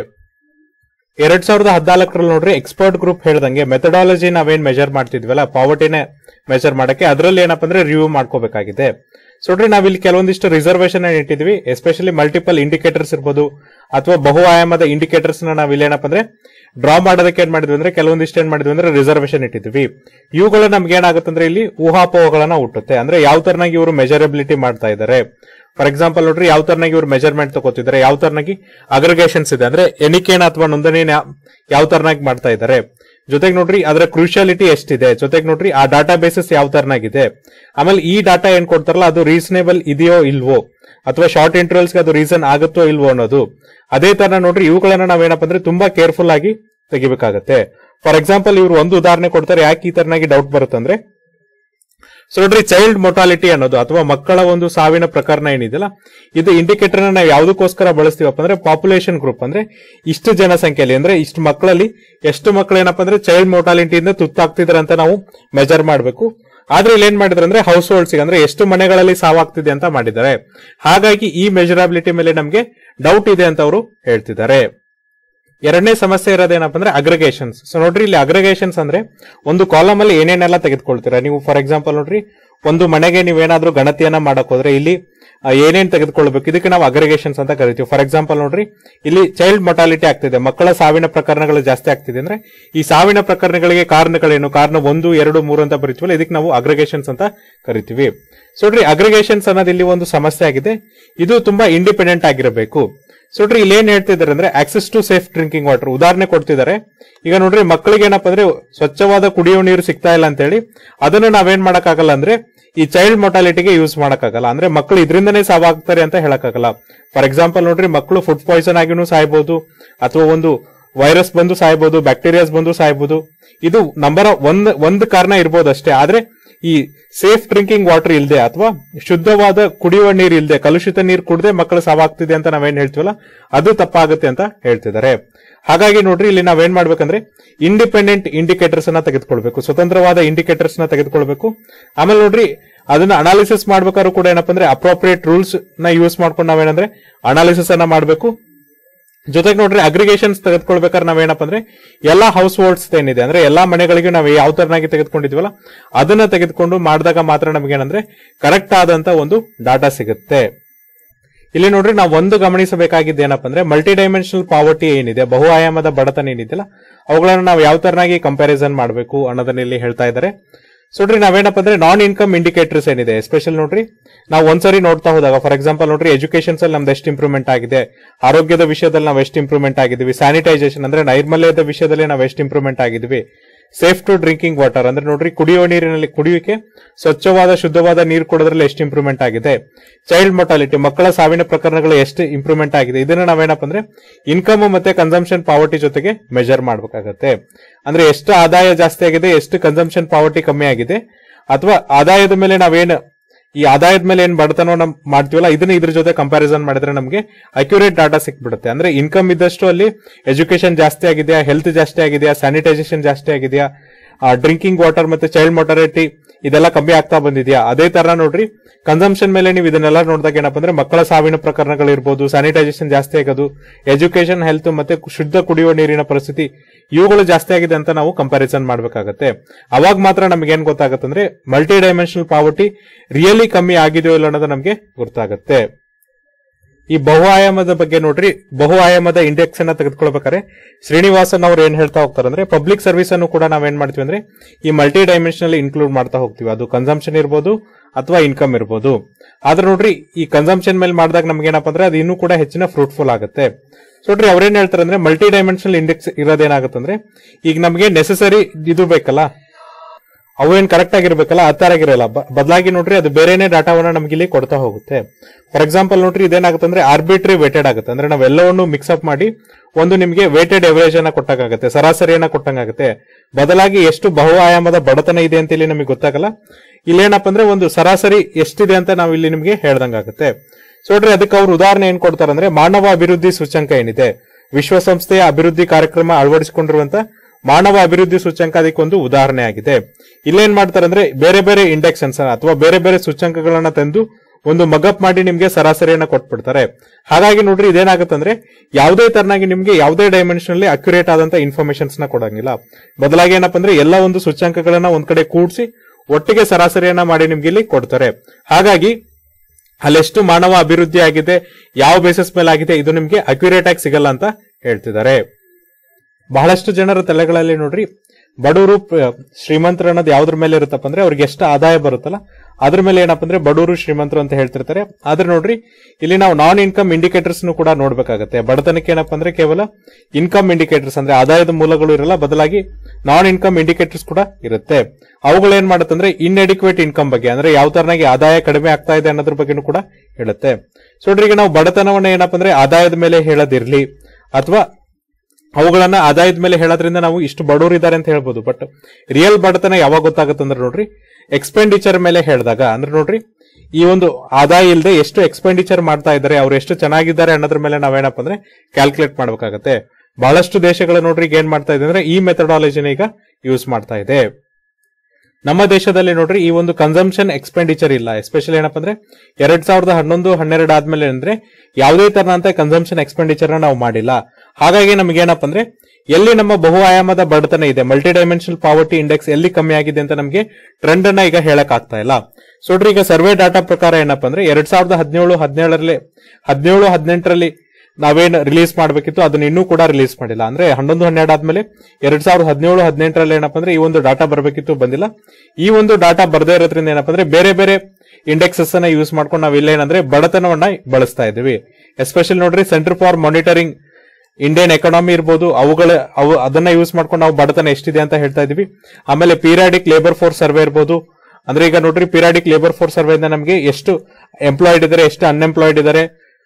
ಎರಡ್ ಸಾವಿರದ ಹದಿನಾಲ್ಕರಲ್ಲಿ ನೋಡ್ರಿ ಎಕ್ಸ್ಪರ್ಟ್ ಗ್ರೂಪ್ ಹೇಳ್ದಂಗೆ ಮೆಥಡಾಲಜಿ ನಾವೇನ್ ಮೆಜರ್ ಮಾಡ್ತಿದ್ವಲ್ಲ ಪಾವರ್ಟಿನೇ ಮೆಜರ್ ಮಾಡಕ್ಕೆ ಅದರಲ್ಲಿ ಏನಪ್ಪ ಅಂದ್ರೆ ರಿವ್ಯೂ ಮಾಡ್ಕೋಬೇಕಾಗಿದೆ ಸೊ ನೋಡ್ರಿ ನಾವಿಲ್ಲಿ ಕೆಲವೊಂದಿಷ್ಟು ರಿಸರ್ವೇಶನ್ ಇಟ್ಟಿದ್ವಿ ಎಸ್ಪೆಷಲಿ ಮಲ್ಟಿಪಲ್ ಇಂಡಿಕೇಟರ್ಸ್ ಇರ್ಬೋದು ಅಥವಾ ಬಹು ಆಯಾಮದ ಇಂಡಿಕೇಟರ್ಸ್ ನ ನಾವ್ ಇಲ್ಲಿ ಏನಪ್ಪ ಅಂದ್ರೆ ಡ್ರಾ ಮಾಡೋದಕ್ಕೆ ಏನ್ ಮಾಡಿದ್ವಿ ಅಂದ್ರೆ ಕೆಲವೊಂದಿಷ್ಟು ಏನ್ ಮಾಡಿದ್ವಿ ಅಂದ್ರೆ ರಿಸರ್ವೇಶನ್ ಇಟ್ಟಿದ್ವಿ ಇವುಗಳು ನಮ್ಗೆ ಏನಾಗುತ್ತೆ ಅಂದ್ರೆ ಇಲ್ಲಿ ಊಹಾಪೋಹಗಳನ್ನ ಹುಟ್ಟುತ್ತೆ ಅಂದ್ರೆ ಯಾವ ತರನಾಗಿ ಇವರು ಮೆಜರಬಿಲಿಟಿ ಮಾಡ್ತಾ ಇದ್ದಾರೆ ಫಾರ್ ಎಕ್ಸಾಂಪಲ್ ನೋಡ್ರಿ ಯಾವ ತರನಾಗಿ ಇವರು ಮೆಜರ್ಮೆಂಟ್ ತಗೋತಿದ್ದಾರೆ ಯಾವ ತರನಾಗಿ ಅಗ್ರಿಗೇಷನ್ಸ್ ಇದೆ ಅಂದ್ರೆ ಎಣಿಕೆನ ಅಥವಾ ನೋಂದಣಿ ಯಾವ ತರನಾಗಿ ಮಾಡ್ತಾ ಇದ್ದಾರೆ ಜೊತೆಗೆ ನೋಡ್ರಿ ಅದರ ಕ್ರೂಷಿಯಾಲಿಟಿ ಎಷ್ಟಿದೆ ಜೊತೆಗೆ ನೋಡ್ರಿ ಆ ಡಾಟಾ ಬೇಸಸ್ ಯಾವ ತರನಾಗಿದೆ ಆಮೇಲೆ ಈ ಡಾಟಾ ಏನ್ ಕೊಡ್ತಾರಲ್ಲ ಅದು ರೀಸನೇಬಲ್ ಇದೆಯೋ ಇಲ್ವೋ ಅಥವಾ ಶಾರ್ಟ್ ಇಂಟರ್ವಲ್ಸ್ಗೆ ಅದು ರೀಸನ್ ಆಗುತ್ತೋ ಇಲ್ವೋ ಅನ್ನೋದು ಅದೇ ತರ ನೋಡ್ರಿ ಇವುಗಳನ್ನ ನಾವೇನಪ್ಪ ಅಂದ್ರೆ ತುಂಬಾ ಕೇರ್ಫುಲ್ ಆಗಿ ತೆಗಿಬೇಕಾಗತ್ತೆ ಫಾರ್ ಎಕ್ಸಾಂಪಲ್ ಇವರು ಒಂದು ಉದಾಹರಣೆ ಕೊಡ್ತಾರೆ ಯಾಕೆ ಈ ತರನಾಗಿ ಡೌಟ್ ಬರುತ್ತಂದ್ರೆ ಸೊ ನೋಡ್ರಿ ಚೈಲ್ಡ್ ಮೊಟಾಲಿಟಿ ಅನ್ನೋದು ಅಥವಾ ಮಕ್ಕಳ ಒಂದು ಸಾವಿನ ಪ್ರಕರಣ ಏನಿದೆಯಲ್ಲ ಇದು ಇಂಡಿಕೇಟರ್ ನಾವು ಯಾವುದಕ್ಕೋಸ್ಕರ ಬಳಸ್ತೀವಪ್ಪ ಅಂದ್ರೆ ಪಾಪ್ಯುಲೇಷನ್ ಗ್ರೂಪ್ ಅಂದ್ರೆ ಇಷ್ಟು ಜನಸಂಖ್ಯೆಯಲ್ಲಿ ಅಂದ್ರೆ ಇಷ್ಟು ಮಕ್ಕಳಲ್ಲಿ ಎಷ್ಟು ಮಕ್ಕಳು ಏನಪ್ಪ ಅಂದ್ರೆ ಚೈಲ್ಡ್ ಮೊಟಾಲಿಟಿಯಿಂದ ತುತ್ತಾಗ್ತಿದ್ದಾರೆ ಅಂತ ನಾವು ಮೆಜರ್ ಮಾಡಬೇಕು ಆದ್ರೆ ಇಲ್ಲಿ ಏನ್ ಮಾಡಿದ್ರೆ ಅಂದ್ರೆ ಹೌಸ್ ಹೋಲ್ಡ್ಸ್ ಅಂದ್ರೆ ಎಷ್ಟು ಮನೆಗಳಲ್ಲಿ ಸಾವಾಗ್ತಿದೆ ಅಂತ ಮಾಡಿದ್ದಾರೆ ಹಾಗಾಗಿ ಈ ಮೆಜರಬಿಲಿಟಿ ಮೇಲೆ ನಮಗೆ ಡೌಟ್ ಇದೆ ಅಂತ ಅವರು ಹೇಳ್ತಿದ್ದಾರೆ ಎರಡನೇ ಸಮಸ್ಯೆ ಇರೋದೇನಪ್ಪ ಅಂದ್ರೆ ಅಗ್ರಿಗೇಷನ್ಸ್ ಸೊ ನೋಡ್ರಿ ಇಲ್ಲಿ ಅಗ್ರಿಗೇಷನ್ಸ್ ಅಂದ್ರೆ ಒಂದು ಕಾಲಮ್ ಅಲ್ಲಿ ಏನೇನೆಲ್ಲ ತೆಗೆದುಕೊಳ್ತೀರಾ ನೀವು ಫಾರ್ ಎಕ್ಸಾಂಪಲ್ ನೋಡ್ರಿ ಒಂದು ಮನೆಗೆ ನೀವೇನಾದ್ರೂ ಗಣತಿಯನ್ನ ಮಾಡಕ್ ಹೋದ್ರೆ ಇಲ್ಲಿ ಆ, ಏನೇನ್ ತೆಗೆದುಕೊಳ್ಬೇಕು ಇದಕ್ಕೆ ನಾವು ಅಗ್ರಿಗೇಷನ್ಸ್ ಅಂತ ಕರಿತೀವಿ ಫಾರ್ ಎಕ್ಸಾಂಪಲ್ ನೋಡ್ರಿ ಇಲ್ಲಿ ಚೈಲ್ಡ್ ಮೊಟಾಲಿಟಿ ಆಗ್ತಿದೆ ಮಕ್ಕಳ ಸಾವಿನ ಪ್ರಕರಣಗಳು ಜಾಸ್ತಿ ಆಗ್ತಿದೆ ಅಂದ್ರೆ ಈ ಸಾವಿನ ಪ್ರಕರಣಗಳಿಗೆ ಕಾರಣಗಳೇನು ಕಾರಣ ಒಂದು ಎರಡು ಮೂರು ಅಂತ ಬರೀತೀವಲ್ಲ ಇದಕ್ಕೆ ನಾವು ಅಗ್ರಿಗೇಷನ್ಸ್ ಅಂತ ಕರಿತೀವಿ ಸೊ ನೋಡ್ರಿ ಅಗ್ರಿಗೇಷನ್ಸ್ ಅನ್ನೋದು ಇಲ್ಲಿ ಒಂದು ಸಮಸ್ಯೆ ಆಗಿದೆ ಇದು ತುಂಬಾ ಇಂಡಿಪೆಂಡೆಂಟ್ ಆಗಿರಬೇಕು ಸೊ ನೋಡ್ರಿ ಇಲ್ಲಿ ಏನ್ ಹೇಳ್ತಿದ್ದಾರೆ ಅಂದ್ರೆ access to safe drinking water ಉದಾಹರಣೆ ಕೊಡ್ತಿದ್ದಾರೆ ಈಗ ನೋಡ್ರಿ ಮಕ್ಕಳಿಗೆ ಏನಪ್ಪ ಅಂದ್ರೆ ಸ್ವಚ್ಛವಾದ ಕುಡಿಯೋ ನೀರು ಸಿಗ್ತಾ ಇಲ್ಲ ಅಂತೇಳಿ ಅದನ್ನ ನಾವೇನ್ ಮಾಡಕ್ಕಾಗಲ್ಲ ಅಂದ್ರೆ ಈ ಚೈಲ್ಡ್ ಮೊಟಾಲಿಟಿಗೆ ಯೂಸ್ ಮಾಡಕ್ಕಾಗಲ್ಲ ಅಂದ್ರೆ ಮಕ್ಕಳು ಇದರಿಂದನೇ ಸಾವಾಗ್ತಾರೆ ಅಂತ ಹೇಳಕ್ಕಾಗಲ್ಲ ಫಾರ್ ಎಕ್ಸಾಂಪಲ್ ನೋಡ್ರಿ ಮಕ್ಕಳು ಫುಡ್ ಪಾಯ್ಸನ್ ಆಗಿನೂ ಸಾಯ್ಬೋದು ಅಥವಾ ಒಂದು ವೈರಸ್ ಬಂದು ಸಾಯ್ಬೋದು ಬ್ಯಾಕ್ಟೀರಿಯಾಸ್ ಬಂದು ಸಾಯ್ಬೋದು ಇದು ನಂಬರ್ ಒಂದ್ ಒಂದ್ ಕಾರಣ ಇರ್ಬೋದು ಅಷ್ಟೇ ಆದ್ರೆ ಈ ಸೇಫ್ ಡ್ರಿಂಕಿಂಗ್ ವಾಟರ್ ಇಲ್ಲದೆ ಅಥವಾ ಶುದ್ಧವಾದ ಕುಡಿಯುವ ನೀರು ಇಲ್ಲದೆ ಕಲುಷಿತ ನೀರು ಕುಡದೆ ಮಕ್ಕಳು ಸಾವಾಗ್ತಿದೆ ಅಂತ ನಾವೇನ್ ಹೇಳ್ತೀವಲ್ಲ ಅದು ತಪ್ಪಾಗುತ್ತೆ ಅಂತ ಹೇಳ್ತಿದ್ದಾರೆ ಹಾಗಾಗಿ ನೋಡ್ರಿ ಇಲ್ಲಿ ನಾವೇನ್ ಮಾಡ್ಬೇಕಂದ್ರೆ ಇಂಡಿಪೆಂಡೆಂಟ್ ಇಂಡಿಕೇಟರ್ಸ್ ಅನ್ನ ತೆಗೆದುಕೊಳ್ಬೇಕು ಸ್ವತಂತ್ರವಾದ ಇಂಡಿಕೇಟರ್ಸ್ ನ ತೆಗೆದುಕೊಳ್ಬೇಕು ಆಮೇಲೆ ನೋಡ್ರಿ ಅದನ್ನ ಅನಾಲಿಸಿಸ್ ಮಾಡ್ಬೇಕಾದ್ರೂ ಕೂಡ ಏನಪ್ಪ ಅಂದ್ರೆ ಅಪ್ರೋಪ್ರಿಯೇಟ್ ರೂಲ್ಸ್ ನ ಯೂಸ್ ಮಾಡ್ಕೊಂಡು ನಾವೇನಂದ್ರೆ ಅನಾಲಿಸಿಸ್ ಅನ್ನ ಮಾಡಬೇಕು ಜೊತೆಗೆ ನೋಡ್ರಿ ಅಗ್ರಿಗೇಷನ್ಸ್ ತೆಗೆದುಕೊಳ್ಬೇಕಾದ್ರೆ ನಾವೇನಪ್ಪ ಅಂದ್ರೆ ಎಲ್ಲಾ ಹೌಸ್ ಹೋಲ್ಡ್ಸ್ ಏನಿದೆ ಅಂದ್ರೆ ಎಲ್ಲಾ ಮನೆಗಳಿಗೆ ನಾವು ಯಾವ ತರನಾಗಿ ತೆಗೆದುಕೊಂಡಿದ್ವಲ್ಲ ಅದನ್ನ ತೆಗೆದುಕೊಂಡು ಮಾಡಿದಾಗ ಮಾತ್ರ ನಮಗೇನಂದ್ರೆ ಕರೆಕ್ಟ್ ಆದಂತ ಒಂದು ಡಾಟಾ ಸಿಗುತ್ತೆ ಇಲ್ಲಿ ನೋಡ್ರಿ ನಾವು ಒಂದು ಗಮನಿಸಬೇಕಾಗಿದ್ದು ಏನಪ್ಪ ಅಂದ್ರೆ ಮಲ್ಟಿ ಡೈಮೆನ್ಷನಲ್ ಪಾವರ್ಟಿ ಏನಿದೆ ಬಹು ಆಯಾಮದ ಬಡತನ ಏನಿದೆಯಲ್ಲ ಅವುಗಳನ್ನ ನಾವು ಯಾವ ತರನಾಗಿ ಕಂಪ್ಯಾರಿಸನ್ ಮಾಡಬೇಕು ಅನ್ನೋದನ್ನ ಇಲ್ಲಿ ಹೇಳ್ತಾ ಇದ್ದಾರೆ ಸೊ ನೋಡ್ರಿ ನಾವೇನಪ್ಪ ಅಂದ್ರೆ ನಾನ್ ಇನ್ಕಮ್ ಇಂಡಿಕೇಟರ್ಸ್ ಏನಿದೆ ಎಸ್ಪೆಷಲ್ ನೋಡ್ರಿ ನಾವು ಒಂದ್ಸರಿ ನೋಡ್ತಾ ಹೋದಾಗ ಫಾರ್ ಎಕ್ಸಾಂಪಲ್ ನೋಡ್ರಿ ಎಜುಕೇಶನ್ಸ್ ಅಲ್ಲಿ ನಮ್ದು ಎಷ್ಟು ಇಂಪ್ರೂವ್ಮೆಂಟ್ ಆಗಿದೆ ಆರೋಗ್ಯದ ವಿಷಯದಲ್ಲಿ ನಾವು ಎಷ್ಟು ಇಂಪ್ರೂವ್ಮೆಂಟ್ ಆಗಿದ್ವಿ ಸ್ಯಾನಿಟೈಸೇಷನ್ ಅಂದ್ರೆ ನೈರ್ಮಲ್ಯದ ವಿಷಯದಲ್ಲಿ ನಾವು ಎಷ್ಟು ಇಂಪ್ರೂವ್ಮೆಂಟ್ ಆಗಿದ್ವಿ ಸೇಫ್ ಟು ಡ್ರಿಂಕಿಂಗ್ ವಾಟರ್ ಅಂದ್ರೆ ನೋಡ್ರಿ ಕುಡಿಯುವ ನೀರಿನಲ್ಲಿ ಕುಡಿಯುವಿಕೆ ಸ್ವಚ್ಛವಾದ ಶುದ್ಧವಾದ ನೀರು ಕೊಡೋದ್ರಲ್ಲಿ ಎಷ್ಟು ಇಂಪ್ರೂವ್ಮೆಂಟ್ ಆಗಿದೆ ಚೈಲ್ಡ್ ಮೊಟಾಲಿಟಿ ಮಕ್ಕಳ ಸಾವಿನ ಪ್ರಕರಣಗಳು ಎಷ್ಟು ಇಂಪ್ರೂವ್ಮೆಂಟ್ ಆಗಿದೆ ಇದನ್ನ ನಾವೇನಪ್ಪ ಅಂದ್ರೆ ಇನ್ಕಮ್ ಮತ್ತೆ ಕನ್ಸಂಪ್ಷನ್ ಪಾವರ್ಟಿ ಜೊತೆಗೆ ಮೆಜರ್ ಮಾಡಬೇಕಾಗತ್ತೆ ಅಂದ್ರೆ ಎಷ್ಟು ಆದಾಯ ಜಾಸ್ತಿ ಆಗಿದೆ ಎಷ್ಟು ಕನ್ಸಂಪ್ಷನ್ ಪಾವರ್ಟಿ ಕಮ್ಮಿ ಆಗಿದೆ ಅಥವಾ ಆದಾಯದ ಮೇಲೆ ನಾವೇನು ಈ ಆದಾಯದ ಮೇಲೆ ಏನ್ ಬಡತನ ನಮ್ ಮಾಡ್ತೀವಲ್ಲ ಇದನ್ನ ಇದ್ರ ಜೊತೆ ಕಂಪ್ಯಾರಿಸನ್ ಮಾಡಿದ್ರೆ ನಮಗೆ ಅಕ್ಯುರೇಟ್ ಡಾಟಾ ಸಿಕ್ಬಿಡುತ್ತೆ ಅಂದ್ರೆ ಇನ್ಕಮ್ ಇದ್ದಷ್ಟು ಅಲ್ಲಿ ಎಜುಕೇಶನ್ ಜಾಸ್ತಿ ಆಗಿದೆಯಾ ಹೆಲ್ತ್ ಜಾಸ್ತಿ ಆಗಿದೆಯಾ ಸ್ಯಾನಿಟೈಸೇಷನ್ ಜಾಸ್ತಿ ಆಗಿದೆಯಾ ಡ್ರಿಂಕಿಂಗ್ ವಾಟರ್ ಮತ್ತೆ ಚೈಲ್ಡ್ ಮೊಟಾಲಿಟಿ ಇದೆಲ್ಲ ಕಮ್ಮಿ ಆಗ್ತಾ ಬಂದಿದ್ಯಾ ಅದೇ ತರ ನೋಡ್ರಿ ಕನ್ಸಂಪ್ಷನ್ ಮೇಲೆ ನೀವು ಇದನ್ನೆಲ್ಲ ನೋಡಿದಾಗ ಏನಪ್ಪ ಅಂದ್ರೆ ಮಕ್ಕಳ ಸಾವಿನ ಪ್ರಕರಣಗಳಿರ್ಬೋದು ಸ್ಯಾನಿಟೈಸೇಷನ್ ಜಾಸ್ತಿ ಆಗೋದು ಎಜುಕೇಶನ್ ಹೆಲ್ತ್ ಮತ್ತೆ ಶುದ್ಧ ಕುಡಿಯುವ ನೀರಿನ ಪರಿಸ್ಥಿತಿ ಇವುಗಳು ಜಾಸ್ತಿ ಆಗಿದೆ ಅಂತ ನಾವು ಕಂಪ್ಯಾರಿಸನ್ ಮಾಡಬೇಕಾಗತ್ತೆ ಅವಾಗ ಮಾತ್ರ ನಮ್ಗೆ ಏನ್ ಗೊತ್ತಾಗುತ್ತೆ ಅಂದ್ರೆ ಮಲ್ಟಿ ಡೈಮೆನ್ಷನಲ್ ಪಾವರ್ಟಿ ರಿಯಲಿ ಕಮ್ಮಿ ಆಗಿದೆಯೋ ಇಲ್ಲ ಅನ್ನೋದು ನಮ್ಗೆ ಗೊತ್ತಾಗುತ್ತೆ ಈ ಬಹು ಆಯಾಮದ ಬಗ್ಗೆ ನೋಡ್ರಿ ಬಹು ಆಯಾಮದ ಇಂಡೆಕ್ಸ್ ಅನ್ನ ತೆಗೆದುಕೊಳ್ಬೇಕಾದ್ರೆ ಶ್ರೀನಿವಾಸನ್ ಅವ್ರು ಏನ್ ಹೇಳ್ತಾ ಹೋಗ್ತಾರೆ ಅಂದ್ರೆ ಪಬ್ಲಿಕ್ ಸರ್ವಿಸ್ ಅನ್ನು ಕೂಡ ನಾವೇನ್ ಮಾಡ್ತೀವಿ ಅಂದ್ರೆ ಈ ಮಲ್ಟಿ ಡೈಮೆನ್ಷನಲ್ ಇನ್ಕ್ಲೂಡ್ ಮಾಡ್ತಾ ಹೋಗ್ತೀವಿ ಅದು ಕನ್ಸಂಪ್ಷನ್ ಇರ್ಬೋದು ಅಥವಾ ಇನ್ಕಮ್ ಇರ್ಬೋದು ಆದ್ರೆ ನೋಡ್ರಿ ಈ ಕನ್ಸಂಪ್ಷನ್ ಮೇಲೆ ಮಾಡಿದಾಗ ನಮ್ಗೆ ಏನಪ್ಪಾ ಅಂದ್ರೆ ಅದು ಇನ್ನೂ ಕೂಡ ಹೆಚ್ಚಿನ ಫ್ರೂಟ್ಫುಲ್ ಆಗುತ್ತೆ ಸೊ ನೋಡ್ರಿ ಅವ್ರೇನ್ ಹೇಳ್ತಾರೆ ಅಂದ್ರೆ ಮಲ್ಟಿ ಡೈಮೆನ್ಷನಲ್ ಇಂಡೆಕ್ಸ್ ಇರೋದೇನಾಗುತ್ತೆ ಅಂದ್ರೆ ಈಗ ನಮಗೆ ನೆಸೆಸರಿ ಇದು ಬೇಕಲ್ಲ ಅವು ಏನ್ ಕರೆಕ್ಟ್ ಆಗಿರ್ಬೇಕಲ್ಲ ಆ ತರ ಆಗಿರಲ್ಲ ಬ- ಬದಲಾಗಿ ನೋಡ್ರಿ ಅದು ಬೇರೆನೇ ಡಾಟಾವನ್ನ ನಮ್ಗೆ ಇಲ್ಲಿ ಕೊಡ್ತಾ ಹೋಗುತ್ತೆ ಫಾರ್ ಎಕ್ಸಾಂಪಲ್ ನೋಡ್ರಿ ಇದೇನಾಗುತ್ತೆ ಅಂದ್ರೆ ಆರ್ಬಿಟ್ರಿ ವೇಟೆಡ್ ಆಗುತ್ತೆ ಅಂದ್ರೆ ನಾವೆಲ್ಲವನ್ನು ಮಿಕ್ಸ್ ಅಪ್ ಮಾಡಿ ಒಂದು ನಿಮಗೆ ವೇಟೆಡ್ ಎವರೇಜ್ ಅನ್ನ ಕೊಟ್ಟಾಗುತ್ತೆ ಸರಾಸರಿಯನ್ನ ಕೊಟ್ಟಂಗಾಗುತ್ತೆ ಬದಲಾಗಿ ಎಷ್ಟು ಬಹು ಆಯಾಮದ ಬಡತನ ಇದೆ ಅಂತ ಇಲ್ಲಿ ನಮಗೆ ಗೊತ್ತಾಗಲ್ಲ ಇಲ್ಲೇನಪ್ಪ ಅಂದ್ರೆ ಒಂದು ಸರಾಸರಿ ಎಷ್ಟಿದೆ ಅಂತ ನಾವು ಇಲ್ಲಿ ನಿಮಗೆ ಹೇಳ್ದಂಗಾಗುತ್ತೆ ಸೊ ನೋಡ್ರಿ ಅದಕ್ಕೆ ಅವ್ರು ಉದಾಹರಣೆ ಏನ್ ಕೊಡ್ತಾರೆ ಅಂದ್ರೆ ಮಾನವ ಅಭಿವೃದ್ಧಿ ಸೂಚ್ಯಂಕ ಏನಿದೆ ವಿಶ್ವಸಂಸ್ಥೆಯ ಅಭಿವೃದ್ಧಿ ಕಾರ್ಯಕ್ರಮ ಅಳವಡಿಸಿಕೊಂಡಿರುವಂತ ಮಾನವ ಅಭಿವೃದ್ಧಿ ಸೂಚ್ಯಂಕ ಅದಕ್ಕೊಂದು ಉದಾಹರಣೆ ಆಗಿದೆ ಇಲ್ಲೇನ್ ಮಾಡ್ತಾರೆ ಅಂದ್ರೆ ಬೇರೆ ಬೇರೆ ಇಂಡೆಕ್ಸ್ ಅಥವಾ ಬೇರೆ ಬೇರೆ ಸೂಚ್ಯಂಕಗಳನ್ನ ತಂದು ಒಂದು ಮಗಪ್ ಮಾಡಿ ನಿಮ್ಗೆ ಸರಾಸರಿಯನ್ನ ಕೊಟ್ಬಿಡ್ತಾರೆ ಹಾಗಾಗಿ ನೋಡ್ರಿ ಇದೇನಾಗುತ್ತೆ ಅಂದ್ರೆ ಯಾವುದೇ ತರನಾಗಿ ನಿಮ್ಗೆ ಯಾವುದೇ ಡೈಮೆನ್ಷನ್ ಅಕ್ಯುರೇಟ್ ಆದಂತ ಇನ್ಫಾರ್ಮೇಶನ್ಸ್ ನ ಕೊಡಂಗಿಲ್ಲ ಬದಲಾಗಿ ಏನಪ್ಪ ಅಂದ್ರೆ ಎಲ್ಲ ಒಂದು ಸೂಚ್ಯಂಕಗಳನ್ನ ಒಂದ್ ಕಡೆ ಕೂಡಿಸಿ ಒಟ್ಟಿಗೆ ಸರಾಸರಿಯನ್ನ ಮಾಡಿ ನಿಮ್ಗೆ ಇಲ್ಲಿ ಕೊಡ್ತಾರೆ ಹಾಗಾಗಿ ಅಲ್ಲೆಷ್ಟು ಮಾನವ ಅಭಿವೃದ್ಧಿ ಆಗಿದೆ ಯಾವ ಬೇಸಿಸ್ ಮೇಲೆ ಆಗಿದೆ ಇದು ನಿಮ್ಗೆ ಅಕ್ಯುರೇಟ್ ಆಗಿ ಸಿಗಲ್ಲ ಅಂತ ಹೇಳ್ತಿದ್ದಾರೆ ಬಹಳಷ್ಟು ಜನರ ತಲೆಗಳಲ್ಲಿ ನೋಡ್ರಿ ಬಡವರು ಪ- ಶ್ರೀಮಂತರು ಅನ್ನೋದು ಯಾವ್ದ್ರ ಮೇಲೆ ಇರುತ್ತಪ್ಪ ಅಂದ್ರೆ ಅವ್ರಿಗೆ ಎಷ್ಟು ಆದಾಯ ಬರುತ್ತಲ್ಲ ಅದ್ರ ಮೇಲೆ ಏನಪ್ಪ ಅಂದ್ರೆ ಬಡವರು ಶ್ರೀಮಂತರು ಅಂತ ಹೇಳ್ತಿರ್ತಾರೆ ಆದ್ರೆ ನೋಡ್ರಿ ಇಲ್ಲಿ ನಾವು ನಾನ್ ಇನ್ಕಮ್ ಇಂಡಿಕೇಟರ್ಸ್ ಕೂಡ ನೋಡ್ಬೇಕಾಗತ್ತೆ ಬಡತನಕ್ಕೆ ಏನಪ್ಪ ಅಂದ್ರೆ ಕೇವಲ ಇನ್ಕಮ್ ಇಂಡಿಕೇಟರ್ಸ್ ಅಂದ್ರೆ ಆದಾಯದ ಮೂಲಗಳು ಇರಲ್ಲ ಬದಲಾಗಿ ನಾನ್ ಇನ್ಕಮ್ ಇಂಡಿಕೇಟರ್ಸ್ ಕೂಡ ಇರುತ್ತೆ ಅವುಗಳು ಏನ್ ಮಾಡುತ್ತಂದ್ರೆ ಇನ್ಎಡಿಕ್ವೇಟ್ ಇನ್ಕಮ್ ಬಗ್ಗೆ ಅಂದ್ರೆ ಯಾವ ತರನಾಗಿ ಆದಾಯ ಕಡಿಮೆ ಆಗ್ತಾ ಇದೆ ಅನ್ನೋದ್ರ ಬಗ್ಗೆನೂ ಕೂಡ ಹೇಳುತ್ತೆ ಸೊ ನೋಡ್ರಿ ಈಗ ನಾವು ಬಡತನವನ್ನ ಏನಪ್ಪ ಅಂದ್ರೆ ಆದಾಯದ ಮೇಲೆ ಹೇಳೋದಿರ್ಲಿ ಅಥವಾ ಅವುಗಳನ್ನ ಆದಾಯದ ಮೇಲೆ ಹೇಳೋದ್ರಿಂದ ನಾವು ಇಷ್ಟು ಬಡವರು ಇದ್ದಾರೆ ಅಂತ ಹೇಳ್ಬೋದು ಬಟ್ ರಿಯಲ್ ಬಡತನ ಯಾವಾಗ ಗೊತ್ತಾಗುತ್ತೆ ಅಂದ್ರೆ ನೋಡ್ರಿ ಎಕ್ಸ್ಪೆಂಡಿಚರ್ ಮೇಲೆ ಹೇಳಿದಾಗ ಅಂದ್ರೆ ನೋಡ್ರಿ ಈ ಒಂದು ಆದಾಯ ಇಲ್ಲದೆ ಎಷ್ಟು ಎಕ್ಸ್ಪೆಂಡಿಚರ್ ಮಾಡ್ತಾ ಇದ್ದಾರೆ ಅವ್ರು ಎಷ್ಟು ಚೆನ್ನಾಗಿದ್ದಾರೆ ಅನ್ನೋದ್ರ ಮೇಲೆ ನಾವೇನಪ್ಪ ಅಂದ್ರೆ ಕ್ಯಾಲ್ಕುಲೇಟ್ ಮಾಡ್ಬೇಕಾಗತ್ತೆ ಬಹಳಷ್ಟು ದೇಶಗಳು ನೋಡ್ರಿ ಈಗ ಏನ್ ಮಾಡ್ತಾ ಇದೆ ಅಂದ್ರೆ ಈ ಮೆಥಡಾಲಜಿನ ಈಗ ಯೂಸ್ ಮಾಡ್ತಾ ಇದೆ ನಮ್ಮ ದೇಶದಲ್ಲಿ ನೋಡ್ರಿ ಈ ಒಂದು ಕನ್ಸಂಪ್ಷನ್ ಎಕ್ಸ್ಪೆಂಡಿಚರ್ ಇಲ್ಲ ಎಸ್ಪೆಷಲಿ ಏನಪ್ಪ ಅಂದ್ರೆ ಎರಡ್ ಸಾವಿರದ ಹನ್ನೊಂದು ಹನ್ನೆರಡು ಆದ್ಮೇಲೆ ಅಂದ್ರೆ ಯಾವುದೇ ತರನಂತ ಕನ್ಸಂಪ್ಷನ್ ಎಕ್ಸ್ಪೆಂಡಿಚರ್ ನಾವು ಮಾಡಿಲ್ಲ ಹಾಗಾಗಿ ನಮ್ಗೆ ಏನಪ್ಪ ಅಂದ್ರೆ ಎಲ್ಲಿ ನಮ್ಮ ಬಹು ಆಯಾಮದ ಬಡತನ ಇದೆ ಮಲ್ಟಿ ಡೈಮೆನ್ಷನಲ್ ಪಾವರ್ಟಿ ಇಂಡೆಕ್ಸ್ ಎಲ್ಲಿ ಕಮ್ಮಿ ಆಗಿದೆ ಅಂತ ನಮಗೆ ಟ್ರೆಂಡ್ ಅನ್ನ ಈಗ ಹೇಳಕ್ ಆಗ್ತಾ ಇಲ್ಲ ಸೊ ನೋಡ್ರಿ ಈಗ ಸರ್ವೆ ಡಾಟಾ ಪ್ರಕಾರ ಏನಪ್ಪ ಅಂದ್ರೆ ಎರಡ್ ಸಾವಿರದ ಹದಿನೇಳು ಹದಿನೇಳರಲ್ಲಿ ಹದಿನೇಳು ಹದಿನೆಂಟರಲ್ಲಿ ನಾವೇನ್ ರಿಲೀಸ್ ಮಾಡಬೇಕಿತ್ತು ಅದನ್ನ ಇನ್ನೂ ಕೂಡ ರಿಲೀಸ್ ಮಾಡಿಲ್ಲ ಅಂದ್ರೆ ಹನ್ನೊಂದು ಹನ್ನೆರಡು ಆದ್ಮೇಲೆ ಎರಡ್ ಸಾವಿರದ ಹದಿನೇಳು ಹದಿನೆಂಟರಲ್ಲಿ ಏನಪ್ಪ ಅಂದ್ರೆ ಈ ಒಂದು ಡಾಟಾ ಬರಬೇಕಿತ್ತು ಬಂದಿಲ್ಲ ಈ ಒಂದು ಡಾಟಾ ಬರದೇ ಇರೋದ್ರಿಂದ ಏನಪ್ಪ ಅಂದ್ರೆ ಬೇರೆ ಬೇರೆ ಇಂಡೆಕ್ಸಸ್ ಅನ್ನ ಯೂಸ್ ಮಾಡ್ಕೊಂಡು ನಾವು ಇಲ್ಲೇನಂದ್ರೆ ಬಡತನವನ್ನ ಬಳಸ್ತಾ ಇದೀವಿ ಎಸ್ಪೆಷಲಿ ನೋಡ್ರಿ centre for monitoring Indian economy ಇರ್ಬೋದು ಅವುಗಳ ಅವು ಅದನ್ನ ಯೂಸ್ ಮಾಡ್ಕೊಂಡು ನಾವು ಬಡತನ ಎಷ್ಟಿದೆ ಅಂತ ಹೇಳ್ತಾ ಇದೀವಿ ಆಮೇಲೆ ಪೀರಿಯಾಡಿಕ್ ಲೇಬರ್ ಫೋರ್ಸ್ ಸರ್ವೆ ಇರ್ಬೋದು ಅಂದ್ರೆ ಈಗ ನೋಡ್ರಿ ಪೀರಿಯಾಡಿಕ್ ಲೇಬರ್ ಫೋರ್ಸ್ ಸರ್ವೆ ಇಂದ ನಮಗೆ ಎಷ್ಟು ಎಂಪ್ಲಾಯ್ಡ್ ಇದಾರೆ ಎಷ್ಟು ಅನ್ಎಂಪ್ಲಾಯ್ಡ್ ಇದಾರೆ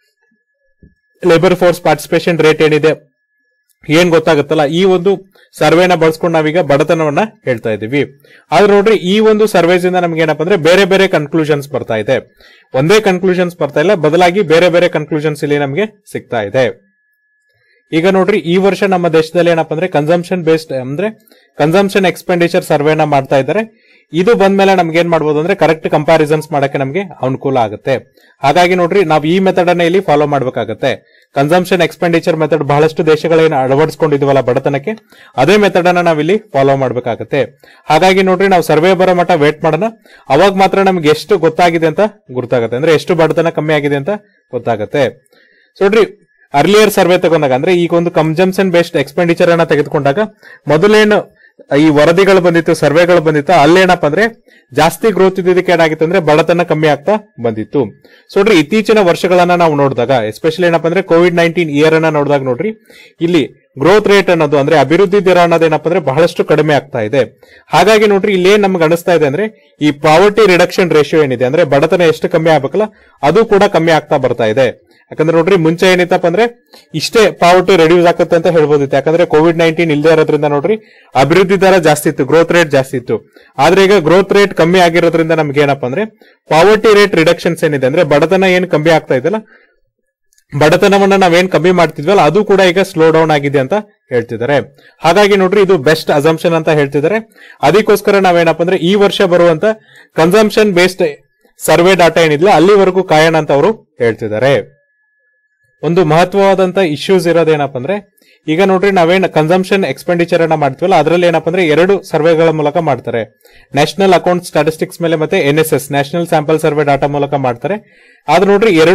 ಲೇಬರ್ ಫೋರ್ಸ್ ಪಾರ್ಟಿಸಿಪೇಷನ್ ರೇಟ್ ಏನಿದೆ ಏನ್ ಗೊತ್ತಾಗುತ್ತಲ್ಲ ಈ ಒಂದು ಸರ್ವೆನ ಬಳಸ್ಕೊಂಡು ನಾವೀಗ ಬಡತನವನ್ನ ಹೇಳ್ತಾ ಇದೀವಿ ಆದ್ರೆ ನೋಡ್ರಿ ಈ ಒಂದು ಸರ್ವೇಸ್ ಇಂದ ನಮ್ಗೆ ಏನಪ್ಪ ಅಂದ್ರೆ ಬೇರೆ ಬೇರೆ ಕನ್ಕ್ಲೂಷನ್ಸ್ ಬರ್ತಾ ಇದೆ ಒಂದೇ ಕನ್ಕ್ಲೂಷನ್ಸ್ ಬರ್ತಾ ಇಲ್ಲ ಬದಲಾಗಿ ಬೇರೆ ಬೇರೆ ಕನ್ಕ್ಲೂಷನ್ಸ್ ಇಲ್ಲಿ ನಮ್ಗೆ ಸಿಗ್ತಾ ಇದೆ ಈಗ ನೋಡ್ರಿ ಈ ವರ್ಷ ನಮ್ಮ ದೇಶದಲ್ಲಿ ಏನಪ್ಪ ಅಂದ್ರೆ ಕನ್ಸಂಪ್ಷನ್ ಬೇಸ್ಡ್ ಅಂದ್ರೆ ಕನ್ಸಂಪ್ಷನ್ ಎಕ್ಸ್ಪೆಂಡಿಚರ್ ಸರ್ವೆನ ಮಾಡ್ತಾ ಇದ್ದಾರೆ ಇದು ಬಂದ್ಮೇಲೆ ನಮ್ಗೆ ಏನ್ ಮಾಡ್ಬೋದು ಅಂದ್ರೆ ಕರೆಕ್ಟ್ ಕಂಪ್ಯಾರಿಸನ್ಸ್ ಮಾಡಕ್ಕೆ ನಮ್ಗೆ ಅನುಕೂಲ ಆಗುತ್ತೆ ಹಾಗಾಗಿ ನೋಡ್ರಿ ನಾವು ಈ ಮೆಥಡ್ ಅನ್ನ ಇಲ್ಲಿ ಫಾಲೋ ಮಾಡ್ಬೇಕಾಗತ್ತೆ ಕನ್ಸಂಪ್ಷನ್ ಎಕ್ಸ್ಪೆಂಡಿಚರ್ ಮೆಥಡ್ ಬಹಳಷ್ಟು ದೇಶಗಳೇನು ಅಳವಡಿಸ್ಕೊಂಡಿದ್ವಲ್ಲ ಬಡತನಕ್ಕೆ ಅದೇ ಮೆಥಡ್ ಅನ್ನ ನಾವಿಲ್ಲಿ ಫಾಲೋ ಮಾಡ್ಬೇಕಾಗತ್ತೆ ಹಾಗಾಗಿ ನೋಡ್ರಿ ನಾವು ಸರ್ವೆ ಬರೋ ಮಟ್ಟ ವೇಟ್ ಮಾಡೋಣ ಅವಾಗ ಮಾತ್ರ ನಮ್ಗೆ ಎಷ್ಟು ಗೊತ್ತಾಗಿದೆ ಅಂತ ಗೊತ್ತಾಗುತ್ತೆ ಅಂದ್ರೆ ಎಷ್ಟು ಬಡತನ ಕಮ್ಮಿ ಆಗಿದೆ ಅಂತ ಗೊತ್ತಾಗುತ್ತೆ ಸೊ ನೋಡ್ರಿ ಅರ್ಲಿಯರ್ ಸರ್ವೆ ತಗೊಂಡಾಗ ಅಂದ್ರೆ ಈಗ ಒಂದು ಕನ್ಸಂಪ್ಷನ್ ಬೇಸ್ಡ್ ಎಕ್ಸ್ಪೆಂಡಿಚರ್ ಅನ್ನ ತೆಗೆದುಕೊಂಡಾಗ ಮೊದಲೇನು ಈ ವರದಿಗಳು ಬಂದಿತ್ತು ಸರ್ವೆಗಳು ಬಂದಿತ್ತು ಅಲ್ಲೇನಪ್ಪ ಅಂದ್ರೆ ಜಾಸ್ತಿ ಗ್ರೋತ್ ಇದ್ದಿದ್ದಕ್ಕೆ ಏನಾಗಿತ್ತು ಅಂದ್ರೆ ಬಡತನ ಕಮ್ಮಿ ಆಗ್ತಾ ಬಂದಿತ್ತು ಸೊ ನೋಡ್ರಿ ಇತ್ತೀಚಿನ ವರ್ಷಗಳನ್ನ ನಾವು ನೋಡಿದಾಗ ಎಸ್ಪೆಷಲಿ ಏನಪ್ಪ ಅಂದ್ರೆ ಕೋವಿಡ್ ನೈನ್ಟೀನ್ ಇಯರ್ ಅನ್ನ ನೋಡಿದಾಗ ನೋಡ್ರಿ ಇಲ್ಲಿ ಗ್ರೋತ್ ರೇಟ್ ಅನ್ನೋದು ಅಂದ್ರೆ ಅಭಿವೃದ್ಧಿ ದರ ಅನ್ನೋದು ಏನಪ್ಪ ಅಂದ್ರೆ ಬಹಳಷ್ಟು ಕಡಿಮೆ ಆಗ್ತಾ ಇದೆ ಹಾಗಾಗಿ ನೋಡ್ರಿ ಇಲ್ಲಿ ಏನ್ ನಮ್ಗೆ ಅನಿಸ್ತಾ ಇದೆ ಅಂದ್ರೆ ಈ ಪಾವರ್ಟಿ ರಿಡಕ್ಷನ್ ರೇಷಿಯೋ ಏನಿದೆ ಅಂದ್ರೆ ಬಡತನ ಎಷ್ಟು ಕಮ್ಮಿ ಆಗ್ಬೇಕಲ್ಲ ಅದು ಕೂಡ ಕಮ್ಮಿ ಆಗ್ತಾ ಬರ್ತಾ ಇದೆ ಯಾಕಂದ್ರೆ ನೋಡ್ರಿ ಮುಂಚೆ ಏನಿತ್ತಪ್ಪ ಅಂದ್ರೆ ಇಷ್ಟೇ ಪಾವರ್ಟಿ ರೆಡ್ಯೂಸ್ ಆಗುತ್ತೆ ಅಂತ ಹೇಳ್ಬೋದಿತ್ತು ಯಾಕಂದ್ರೆ ಕೋವಿಡ್ ನೈನ್ಟೀನ್ ಇಲ್ಲದೆ ಇರೋದ್ರಿಂದ ನೋಡ್ರಿ ಅಭಿವೃದ್ಧಿ ದರ ಜಾಸ್ತಿ ಇತ್ತು ಗ್ರೋತ್ ರೇಟ್ ಜಾಸ್ತಿ ಇತ್ತು ಆದ್ರೆ ಈಗ ಗ್ರೋತ್ ರೇಟ್ ಕಮ್ಮಿ ಆಗಿರೋದ್ರಿಂದ ನಮ್ಗೆ ಏನಪ್ಪ ಅಂದ್ರೆ ಪಾವರ್ಟಿ ರೇಟ್ ರಿಡಕ್ಷನ್ಸ್ ಏನಿದೆ ಅಂದ್ರೆ ಬಡತನ ಏನ್ ಕಮ್ಮಿ ಆಗ್ತಾ ಇದೆಯಲ್ಲ ಬಡತನವನ್ನ ನಾವೇನ್ ಕಮ್ಮಿ ಮಾಡ್ತಿದ್ವಲ್ಲ ಅದು ಕೂಡ ಈಗ ಸ್ಲೋ ಡೌನ್ ಆಗಿದೆ ಅಂತ ಹೇಳ್ತಿದ್ದಾರೆ ಹಾಗಾಗಿ ನೋಡ್ರಿ ಇದು ಬೆಸ್ಟ್ ಅಸಂಪ್ಷನ್ ಅಂತ ಹೇಳ್ತಿದ್ದಾರೆ ಅದಕ್ಕೋಸ್ಕರ ನಾವೇನಪ್ಪ ಅಂದ್ರೆ ಈ ವರ್ಷ ಬರುವಂತ ಕನ್ಸಂಪ್ಷನ್ ಬೇಸ್ಡ್ ಸರ್ವೆ ಡಾಟಾ ಏನಿಲ್ಲ ಅಲ್ಲಿವರೆಗೂ ಕಾಯೋಣ ಅಂತ ಅವರು ಹೇಳ್ತಿದ್ದಾರೆ ಒಂದು ಮಹತ್ವವಾದಂತ ಇಶ್ಯೂಸ್ ಇರೋದೇನಪ್ಪ ಅಂದ್ರೆ ಈಗ ನೋಡ್ರಿ ನಾವೇನ್ ಕನ್ಸಂಪ್ಷನ್ ಎಕ್ಸ್ಪೆಂಡಿಚರ್ ಅನ್ನ ಮಾಡ್ತೀವಲ್ಲ ಅದರಲ್ಲಿ ಏನಪ್ಪ ಅಂದ್ರೆ ಎರಡು ಸರ್ವೆಗಳ ಮೂಲಕ ಮಾಡ್ತಾರೆ ನ್ಯಾಷನಲ್ ಅಕೌಂಟ್ ಸ್ಟಾಟಿಸ್ಟಿಕ್ಸ್ ಮೇಲೆ ಮತ್ತೆ N S S national sample survey data ಮೂಲಕ ಮಾಡ್ತಾರೆ ಆದ್ರೆ ನೋಡ್ರಿ ಎರಡು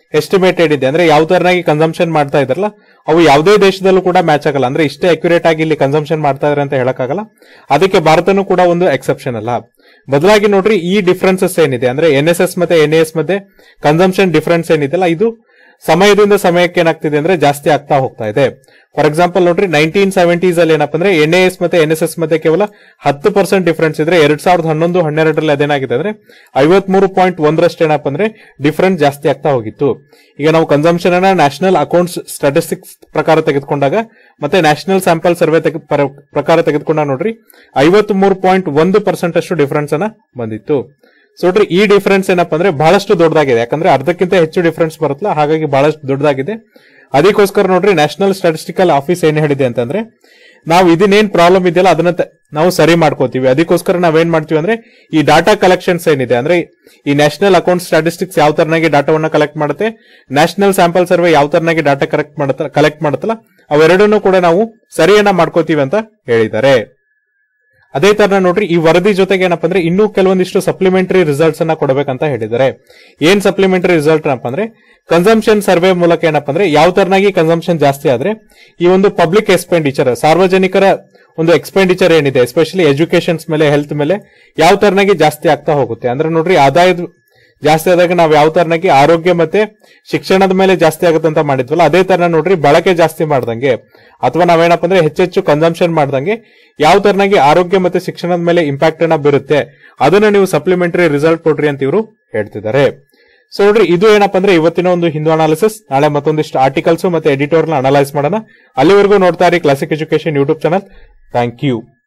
ಎಸ್ಟಿಮೇಟೆಡ್ ಇದೆ ಅಂದ್ರೆ ಯಾವ ತರನಾಗಿ ಕನ್ಸಂಪ್ಷನ್ ಮಾಡ್ತಾ ಇದ್ರಲ್ಲ ಅವು ಯಾವುದೇ ದೇಶದಲ್ಲೂ ಕೂಡ ಮ್ಯಾಚ್ ಆಗಲ್ಲ ಅಂದ್ರೆ ಇಷ್ಟೇ ಅಕ್ಯುರೇಟ್ ಆಗಿ ಇಲ್ಲಿ ಕನ್ಸಂಪ್ಷನ್ ಮಾಡ್ತಾ ಇದಾರೆ ಅಂತ ಹೇಳಕ್ಕಾಗಲ್ಲ ಅದಕ್ಕೆ ಭಾರತನೂ ಕೂಡ ಒಂದು ಎಕ್ಸೆಪ್ಷನ್ ಅಲ್ಲ ಬದಲಾಗಿ ನೋಡ್ರಿ ಈ ಡಿಫ್ರೆನ್ಸಸ್ ಏನಿದೆ ಅಂದ್ರೆ ಎನ್ ಎಸ್ ಎಸ್ ಮತ್ತೆ ಎನ್ ಎಸ್ ಮಧ್ಯೆ ಕನ್ಸಂಪ್ಷನ್ ಡಿಫರೆನ್ಸ್ ಏನಿದೆಲ್ಲ ಇದು ಸಮಯದಿಂದ ಸಮಯಕ್ಕೆ ಏನಾಗ್ತಿದೆ ಅಂದ್ರೆ ಜಾಸ್ತಿ ಆಗ್ತಾ ಹೋಗ್ತಾ ಇದೆ ಫಾರ್ ಎಕ್ಸಾಂಪಲ್ ನೋಡ್ರಿ ನೈನ್ಟೀನ್ ಸೆವೆಂಟೀಸ್ ಅಲ್ಲಿ ಏನಪ್ಪ ಅಂದ್ರೆ ಎನ್ ಎಸ್ ಮತ್ತೆ ಎನ್ ಎಸ್ ಎಸ್ ಮಧ್ಯೆ ಕೇವಲ ಹತ್ತು ಪರ್ಸೆಂಟ್ ಡಿಫರೆನ್ಸ್ ಇದ್ರೆ ಎರಡ್ ಸಾವಿರದ ಹನ್ನೊಂದು ಹನ್ನೆರಡರಲ್ಲಿ ಅದೇನಾಗಿದೆ ಅಂದ್ರೆ ಐವತ್ಮೂರು ಪಾಯಿಂಟ್ ಒಂದರಷ್ಟು ಏನಪ್ಪ ಅಂದ್ರೆ ಡಿಫರೆನ್ಸ್ ಜಾಸ್ತಿ ಆಗ್ತಾ ಹೋಗಿತ್ತು ಈಗ ನಾವು ಕನ್ಸಂಪ್ಷನ್ ಅನ್ನ ನ್ಯಾಷನಲ್ ಅಕೌಂಟ್ಸ್ ಸ್ಟಾಟಿಸ್ಟಿಕ್ಸ್ ಪ್ರಕಾರ ತೆಗೆದುಕೊಂಡಾಗ ಮತ್ತೆ ನ್ಯಾಷನಲ್ ಸ್ಯಾಂಪಲ್ ಸರ್ವೆ ಪ್ರಕಾರ ತೆಗೆದುಕೊಂಡಾಗ ನೋಡ್ರಿ ಐವತ್ ಮೂರು ಪಾಯಿಂಟ್ ಒಂದು ಪರ್ಸೆಂಟ್ ಅಷ್ಟು ಡಿಫರೆನ್ಸ್ ಅನ್ನ ಬಂದಿತ್ತು ಸೊ ನೋಡ್ರಿ ಈ ಡಿಫರೆನ್ಸ್ ಏನಪ್ಪಾ ಅಂದ್ರೆ ಬಹಳಷ್ಟು ದೊಡ್ಡದಾಗಿದೆ ಯಾಕಂದ್ರೆ ಅರ್ಧಕ್ಕಿಂತ ಹೆಚ್ಚು ಡಿಫರೆನ್ಸ್ ಬರುತ್ತಲ್ಲ ಹಾಗಾಗಿ ಬಹಳಷ್ಟು ದೊಡ್ಡದಾಗಿದೆ ಅದಕ್ಕೋಸ್ಕರ ನೋಡ್ರಿ ನ್ಯಾಷನಲ್ ಸ್ಟಾಟಿಸ್ಟಿಕಲ್ ಆಫೀಸ್ ಏನ್ ಹೇಳಿದೆ ಅಂತಂದ್ರೆ ನಾವು ಇದನ್ನೇನ್ ಪ್ರಾಬ್ಲಮ್ ಇದೆಯಲ್ಲ ಅದನ್ನ ತ- ನಾವು ಸರಿ ಮಾಡ್ಕೋತೀವಿ ಅದಕ್ಕೋಸ್ಕರ ನಾವೇನ್ ಮಾಡ್ತೀವಿ ಅಂದ್ರೆ ಈ ಡಾಟಾ ಕಲೆಕ್ಷನ್ಸ್ ಏನಿದೆ ಅಂದ್ರೆ ಈ ನ್ಯಾಷನಲ್ ಅಕೌಂಟ್ ಸ್ಟಾಟಿಸ್ಟಿಕ್ಸ್ ಯಾವ ತರನಾಗಿ ಡಾಟಾವನ್ನ ಕಲೆಕ್ಟ್ ಮಾಡುತ್ತೆ ನ್ಯಾಷನಲ್ ಸ್ಯಾಂಪಲ್ ಸರ್ವೆ ಯಾವ ತರನಾಗಿ ಡಾಟಾ ಕಲೆಕ್ಟ್ ಮಾಡುತ್ತ ಕಲೆಕ್ಟ್ ಮಾಡುತ್ತಲ್ಲ ಅವೆರಡನ್ನೂ ಕೂಡ ನಾವು ಸರಿಯನ್ನ ಮಾಡ್ಕೋತೀವಿ ಅಂತ ಹೇಳಿದ್ದಾರೆ ಅದೇ ತರ ನೋಡ್ರಿ ಈ ವರದಿ ಜೊತೆಗೆ ಏನಪ್ಪಾ ಅಂದ್ರೆ ಇನ್ನೂ ಕೆಲವೊಂದಿಷ್ಟು ಸಪ್ಲಿಮೆಂಟರಿ ರಿಸಲ್ಟ್ಸ್ ಅನ್ನ ಕೊಡಬೇಕಂತ ಹೇಳಿದ್ದಾರೆ ಏನ್ ಸಪ್ಲಿಮೆಂಟರಿ ರಿಸಲ್ಟ್ ಏನಪ್ಪ ಅಂದ್ರೆ ಕನ್ಸಂಪ್ಷನ್ ಸರ್ವೆ ಮೂಲಕ ಏನಪ್ಪಾ ಅಂದ್ರೆ ಯಾವ ತರನಾಗಿ ಕನ್ಸಂಪ್ಷನ್ ಜಾಸ್ತಿ ಆದ್ರೆ ಈ ಒಂದು ಪಬ್ಲಿಕ್ ಎಕ್ಸ್ಪೆಂಡಿಚರ್ ಸಾರ್ವಜನಿಕರ ಒಂದು ಎಕ್ಸ್ಪೆಂಡಿಚರ್ ಏನಿದೆ ಎಸ್ಪೆಷಲಿ ಎಜುಕೇಶನ್ಸ್ ಮೇಲೆ ಹೆಲ್ತ್ ಮೇಲೆ ಯಾವ ತರನಾಗಿ ಜಾಸ್ತಿ ಆಗ್ತಾ ಹೋಗುತ್ತೆ ಅಂದ್ರೆ ನೋಡ್ರಿ ಆದಾಯದ ಜಾಸ್ತಿ ಆದಾಗ ನಾವು ಯಾವ ತರನಾಗಿ ಆರೋಗ್ಯ ಮತ್ತೆ ಶಿಕ್ಷಣದ ಮೇಲೆ ಜಾಸ್ತಿ ಆಗುತ್ತೆ ಅಂತ ಮಾಡಿದ್ವಲ್ಲ ಅದೇ ತರ ನೋಡ್ರಿ ಬಳಕೆ ಜಾಸ್ತಿ ಮಾಡ್ದಂಗೆ ಅಥವಾ ನಾವೇನಪ್ಪ ಅಂದ್ರೆ ಹೆಚ್ಚೆಚ್ಚು ಕನ್ಸಂಪ್ಷನ್ ಮಾಡ್ದಂಗೆ ಯಾವ ತರನಾಗಿ ಆರೋಗ್ಯ ಮತ್ತೆ ಶಿಕ್ಷಣದ ಮೇಲೆ ಇಂಪ್ಯಾಕ್ಟ್ ಅನ್ನ ಬೀರುತ್ತೆ ಅದನ್ನ ನೀವು ಸಪ್ಲಿಮೆಂಟರಿ ರಿಸಲ್ಟ್ ಕೊಡ್ರಿ ಅಂತ ಇವರು ಹೇಳ್ತಿದ್ದಾರೆ ಸೊ ನೋಡ್ರಿ ಇದು ಏನಪ್ಪಾ ಅಂದ್ರೆ ಇವತ್ತಿನ ಒಂದು ಹಿಂದೂ ಅನಾಲಿಸಿಸ್ ನಾಳೆ ಮತ್ತೊಂದಿಷ್ಟು ಆರ್ಟಿಕಲ್ಸ್ ಮತ್ತೆ ಎಡಿಟೋರ್ ಅನಲೈಸ್ ಮಾಡೋಣ ಅಲ್ಲಿವರೆಗೂ ನೋಡ್ತಾ ಇರಿ classic education YouTube channel thank you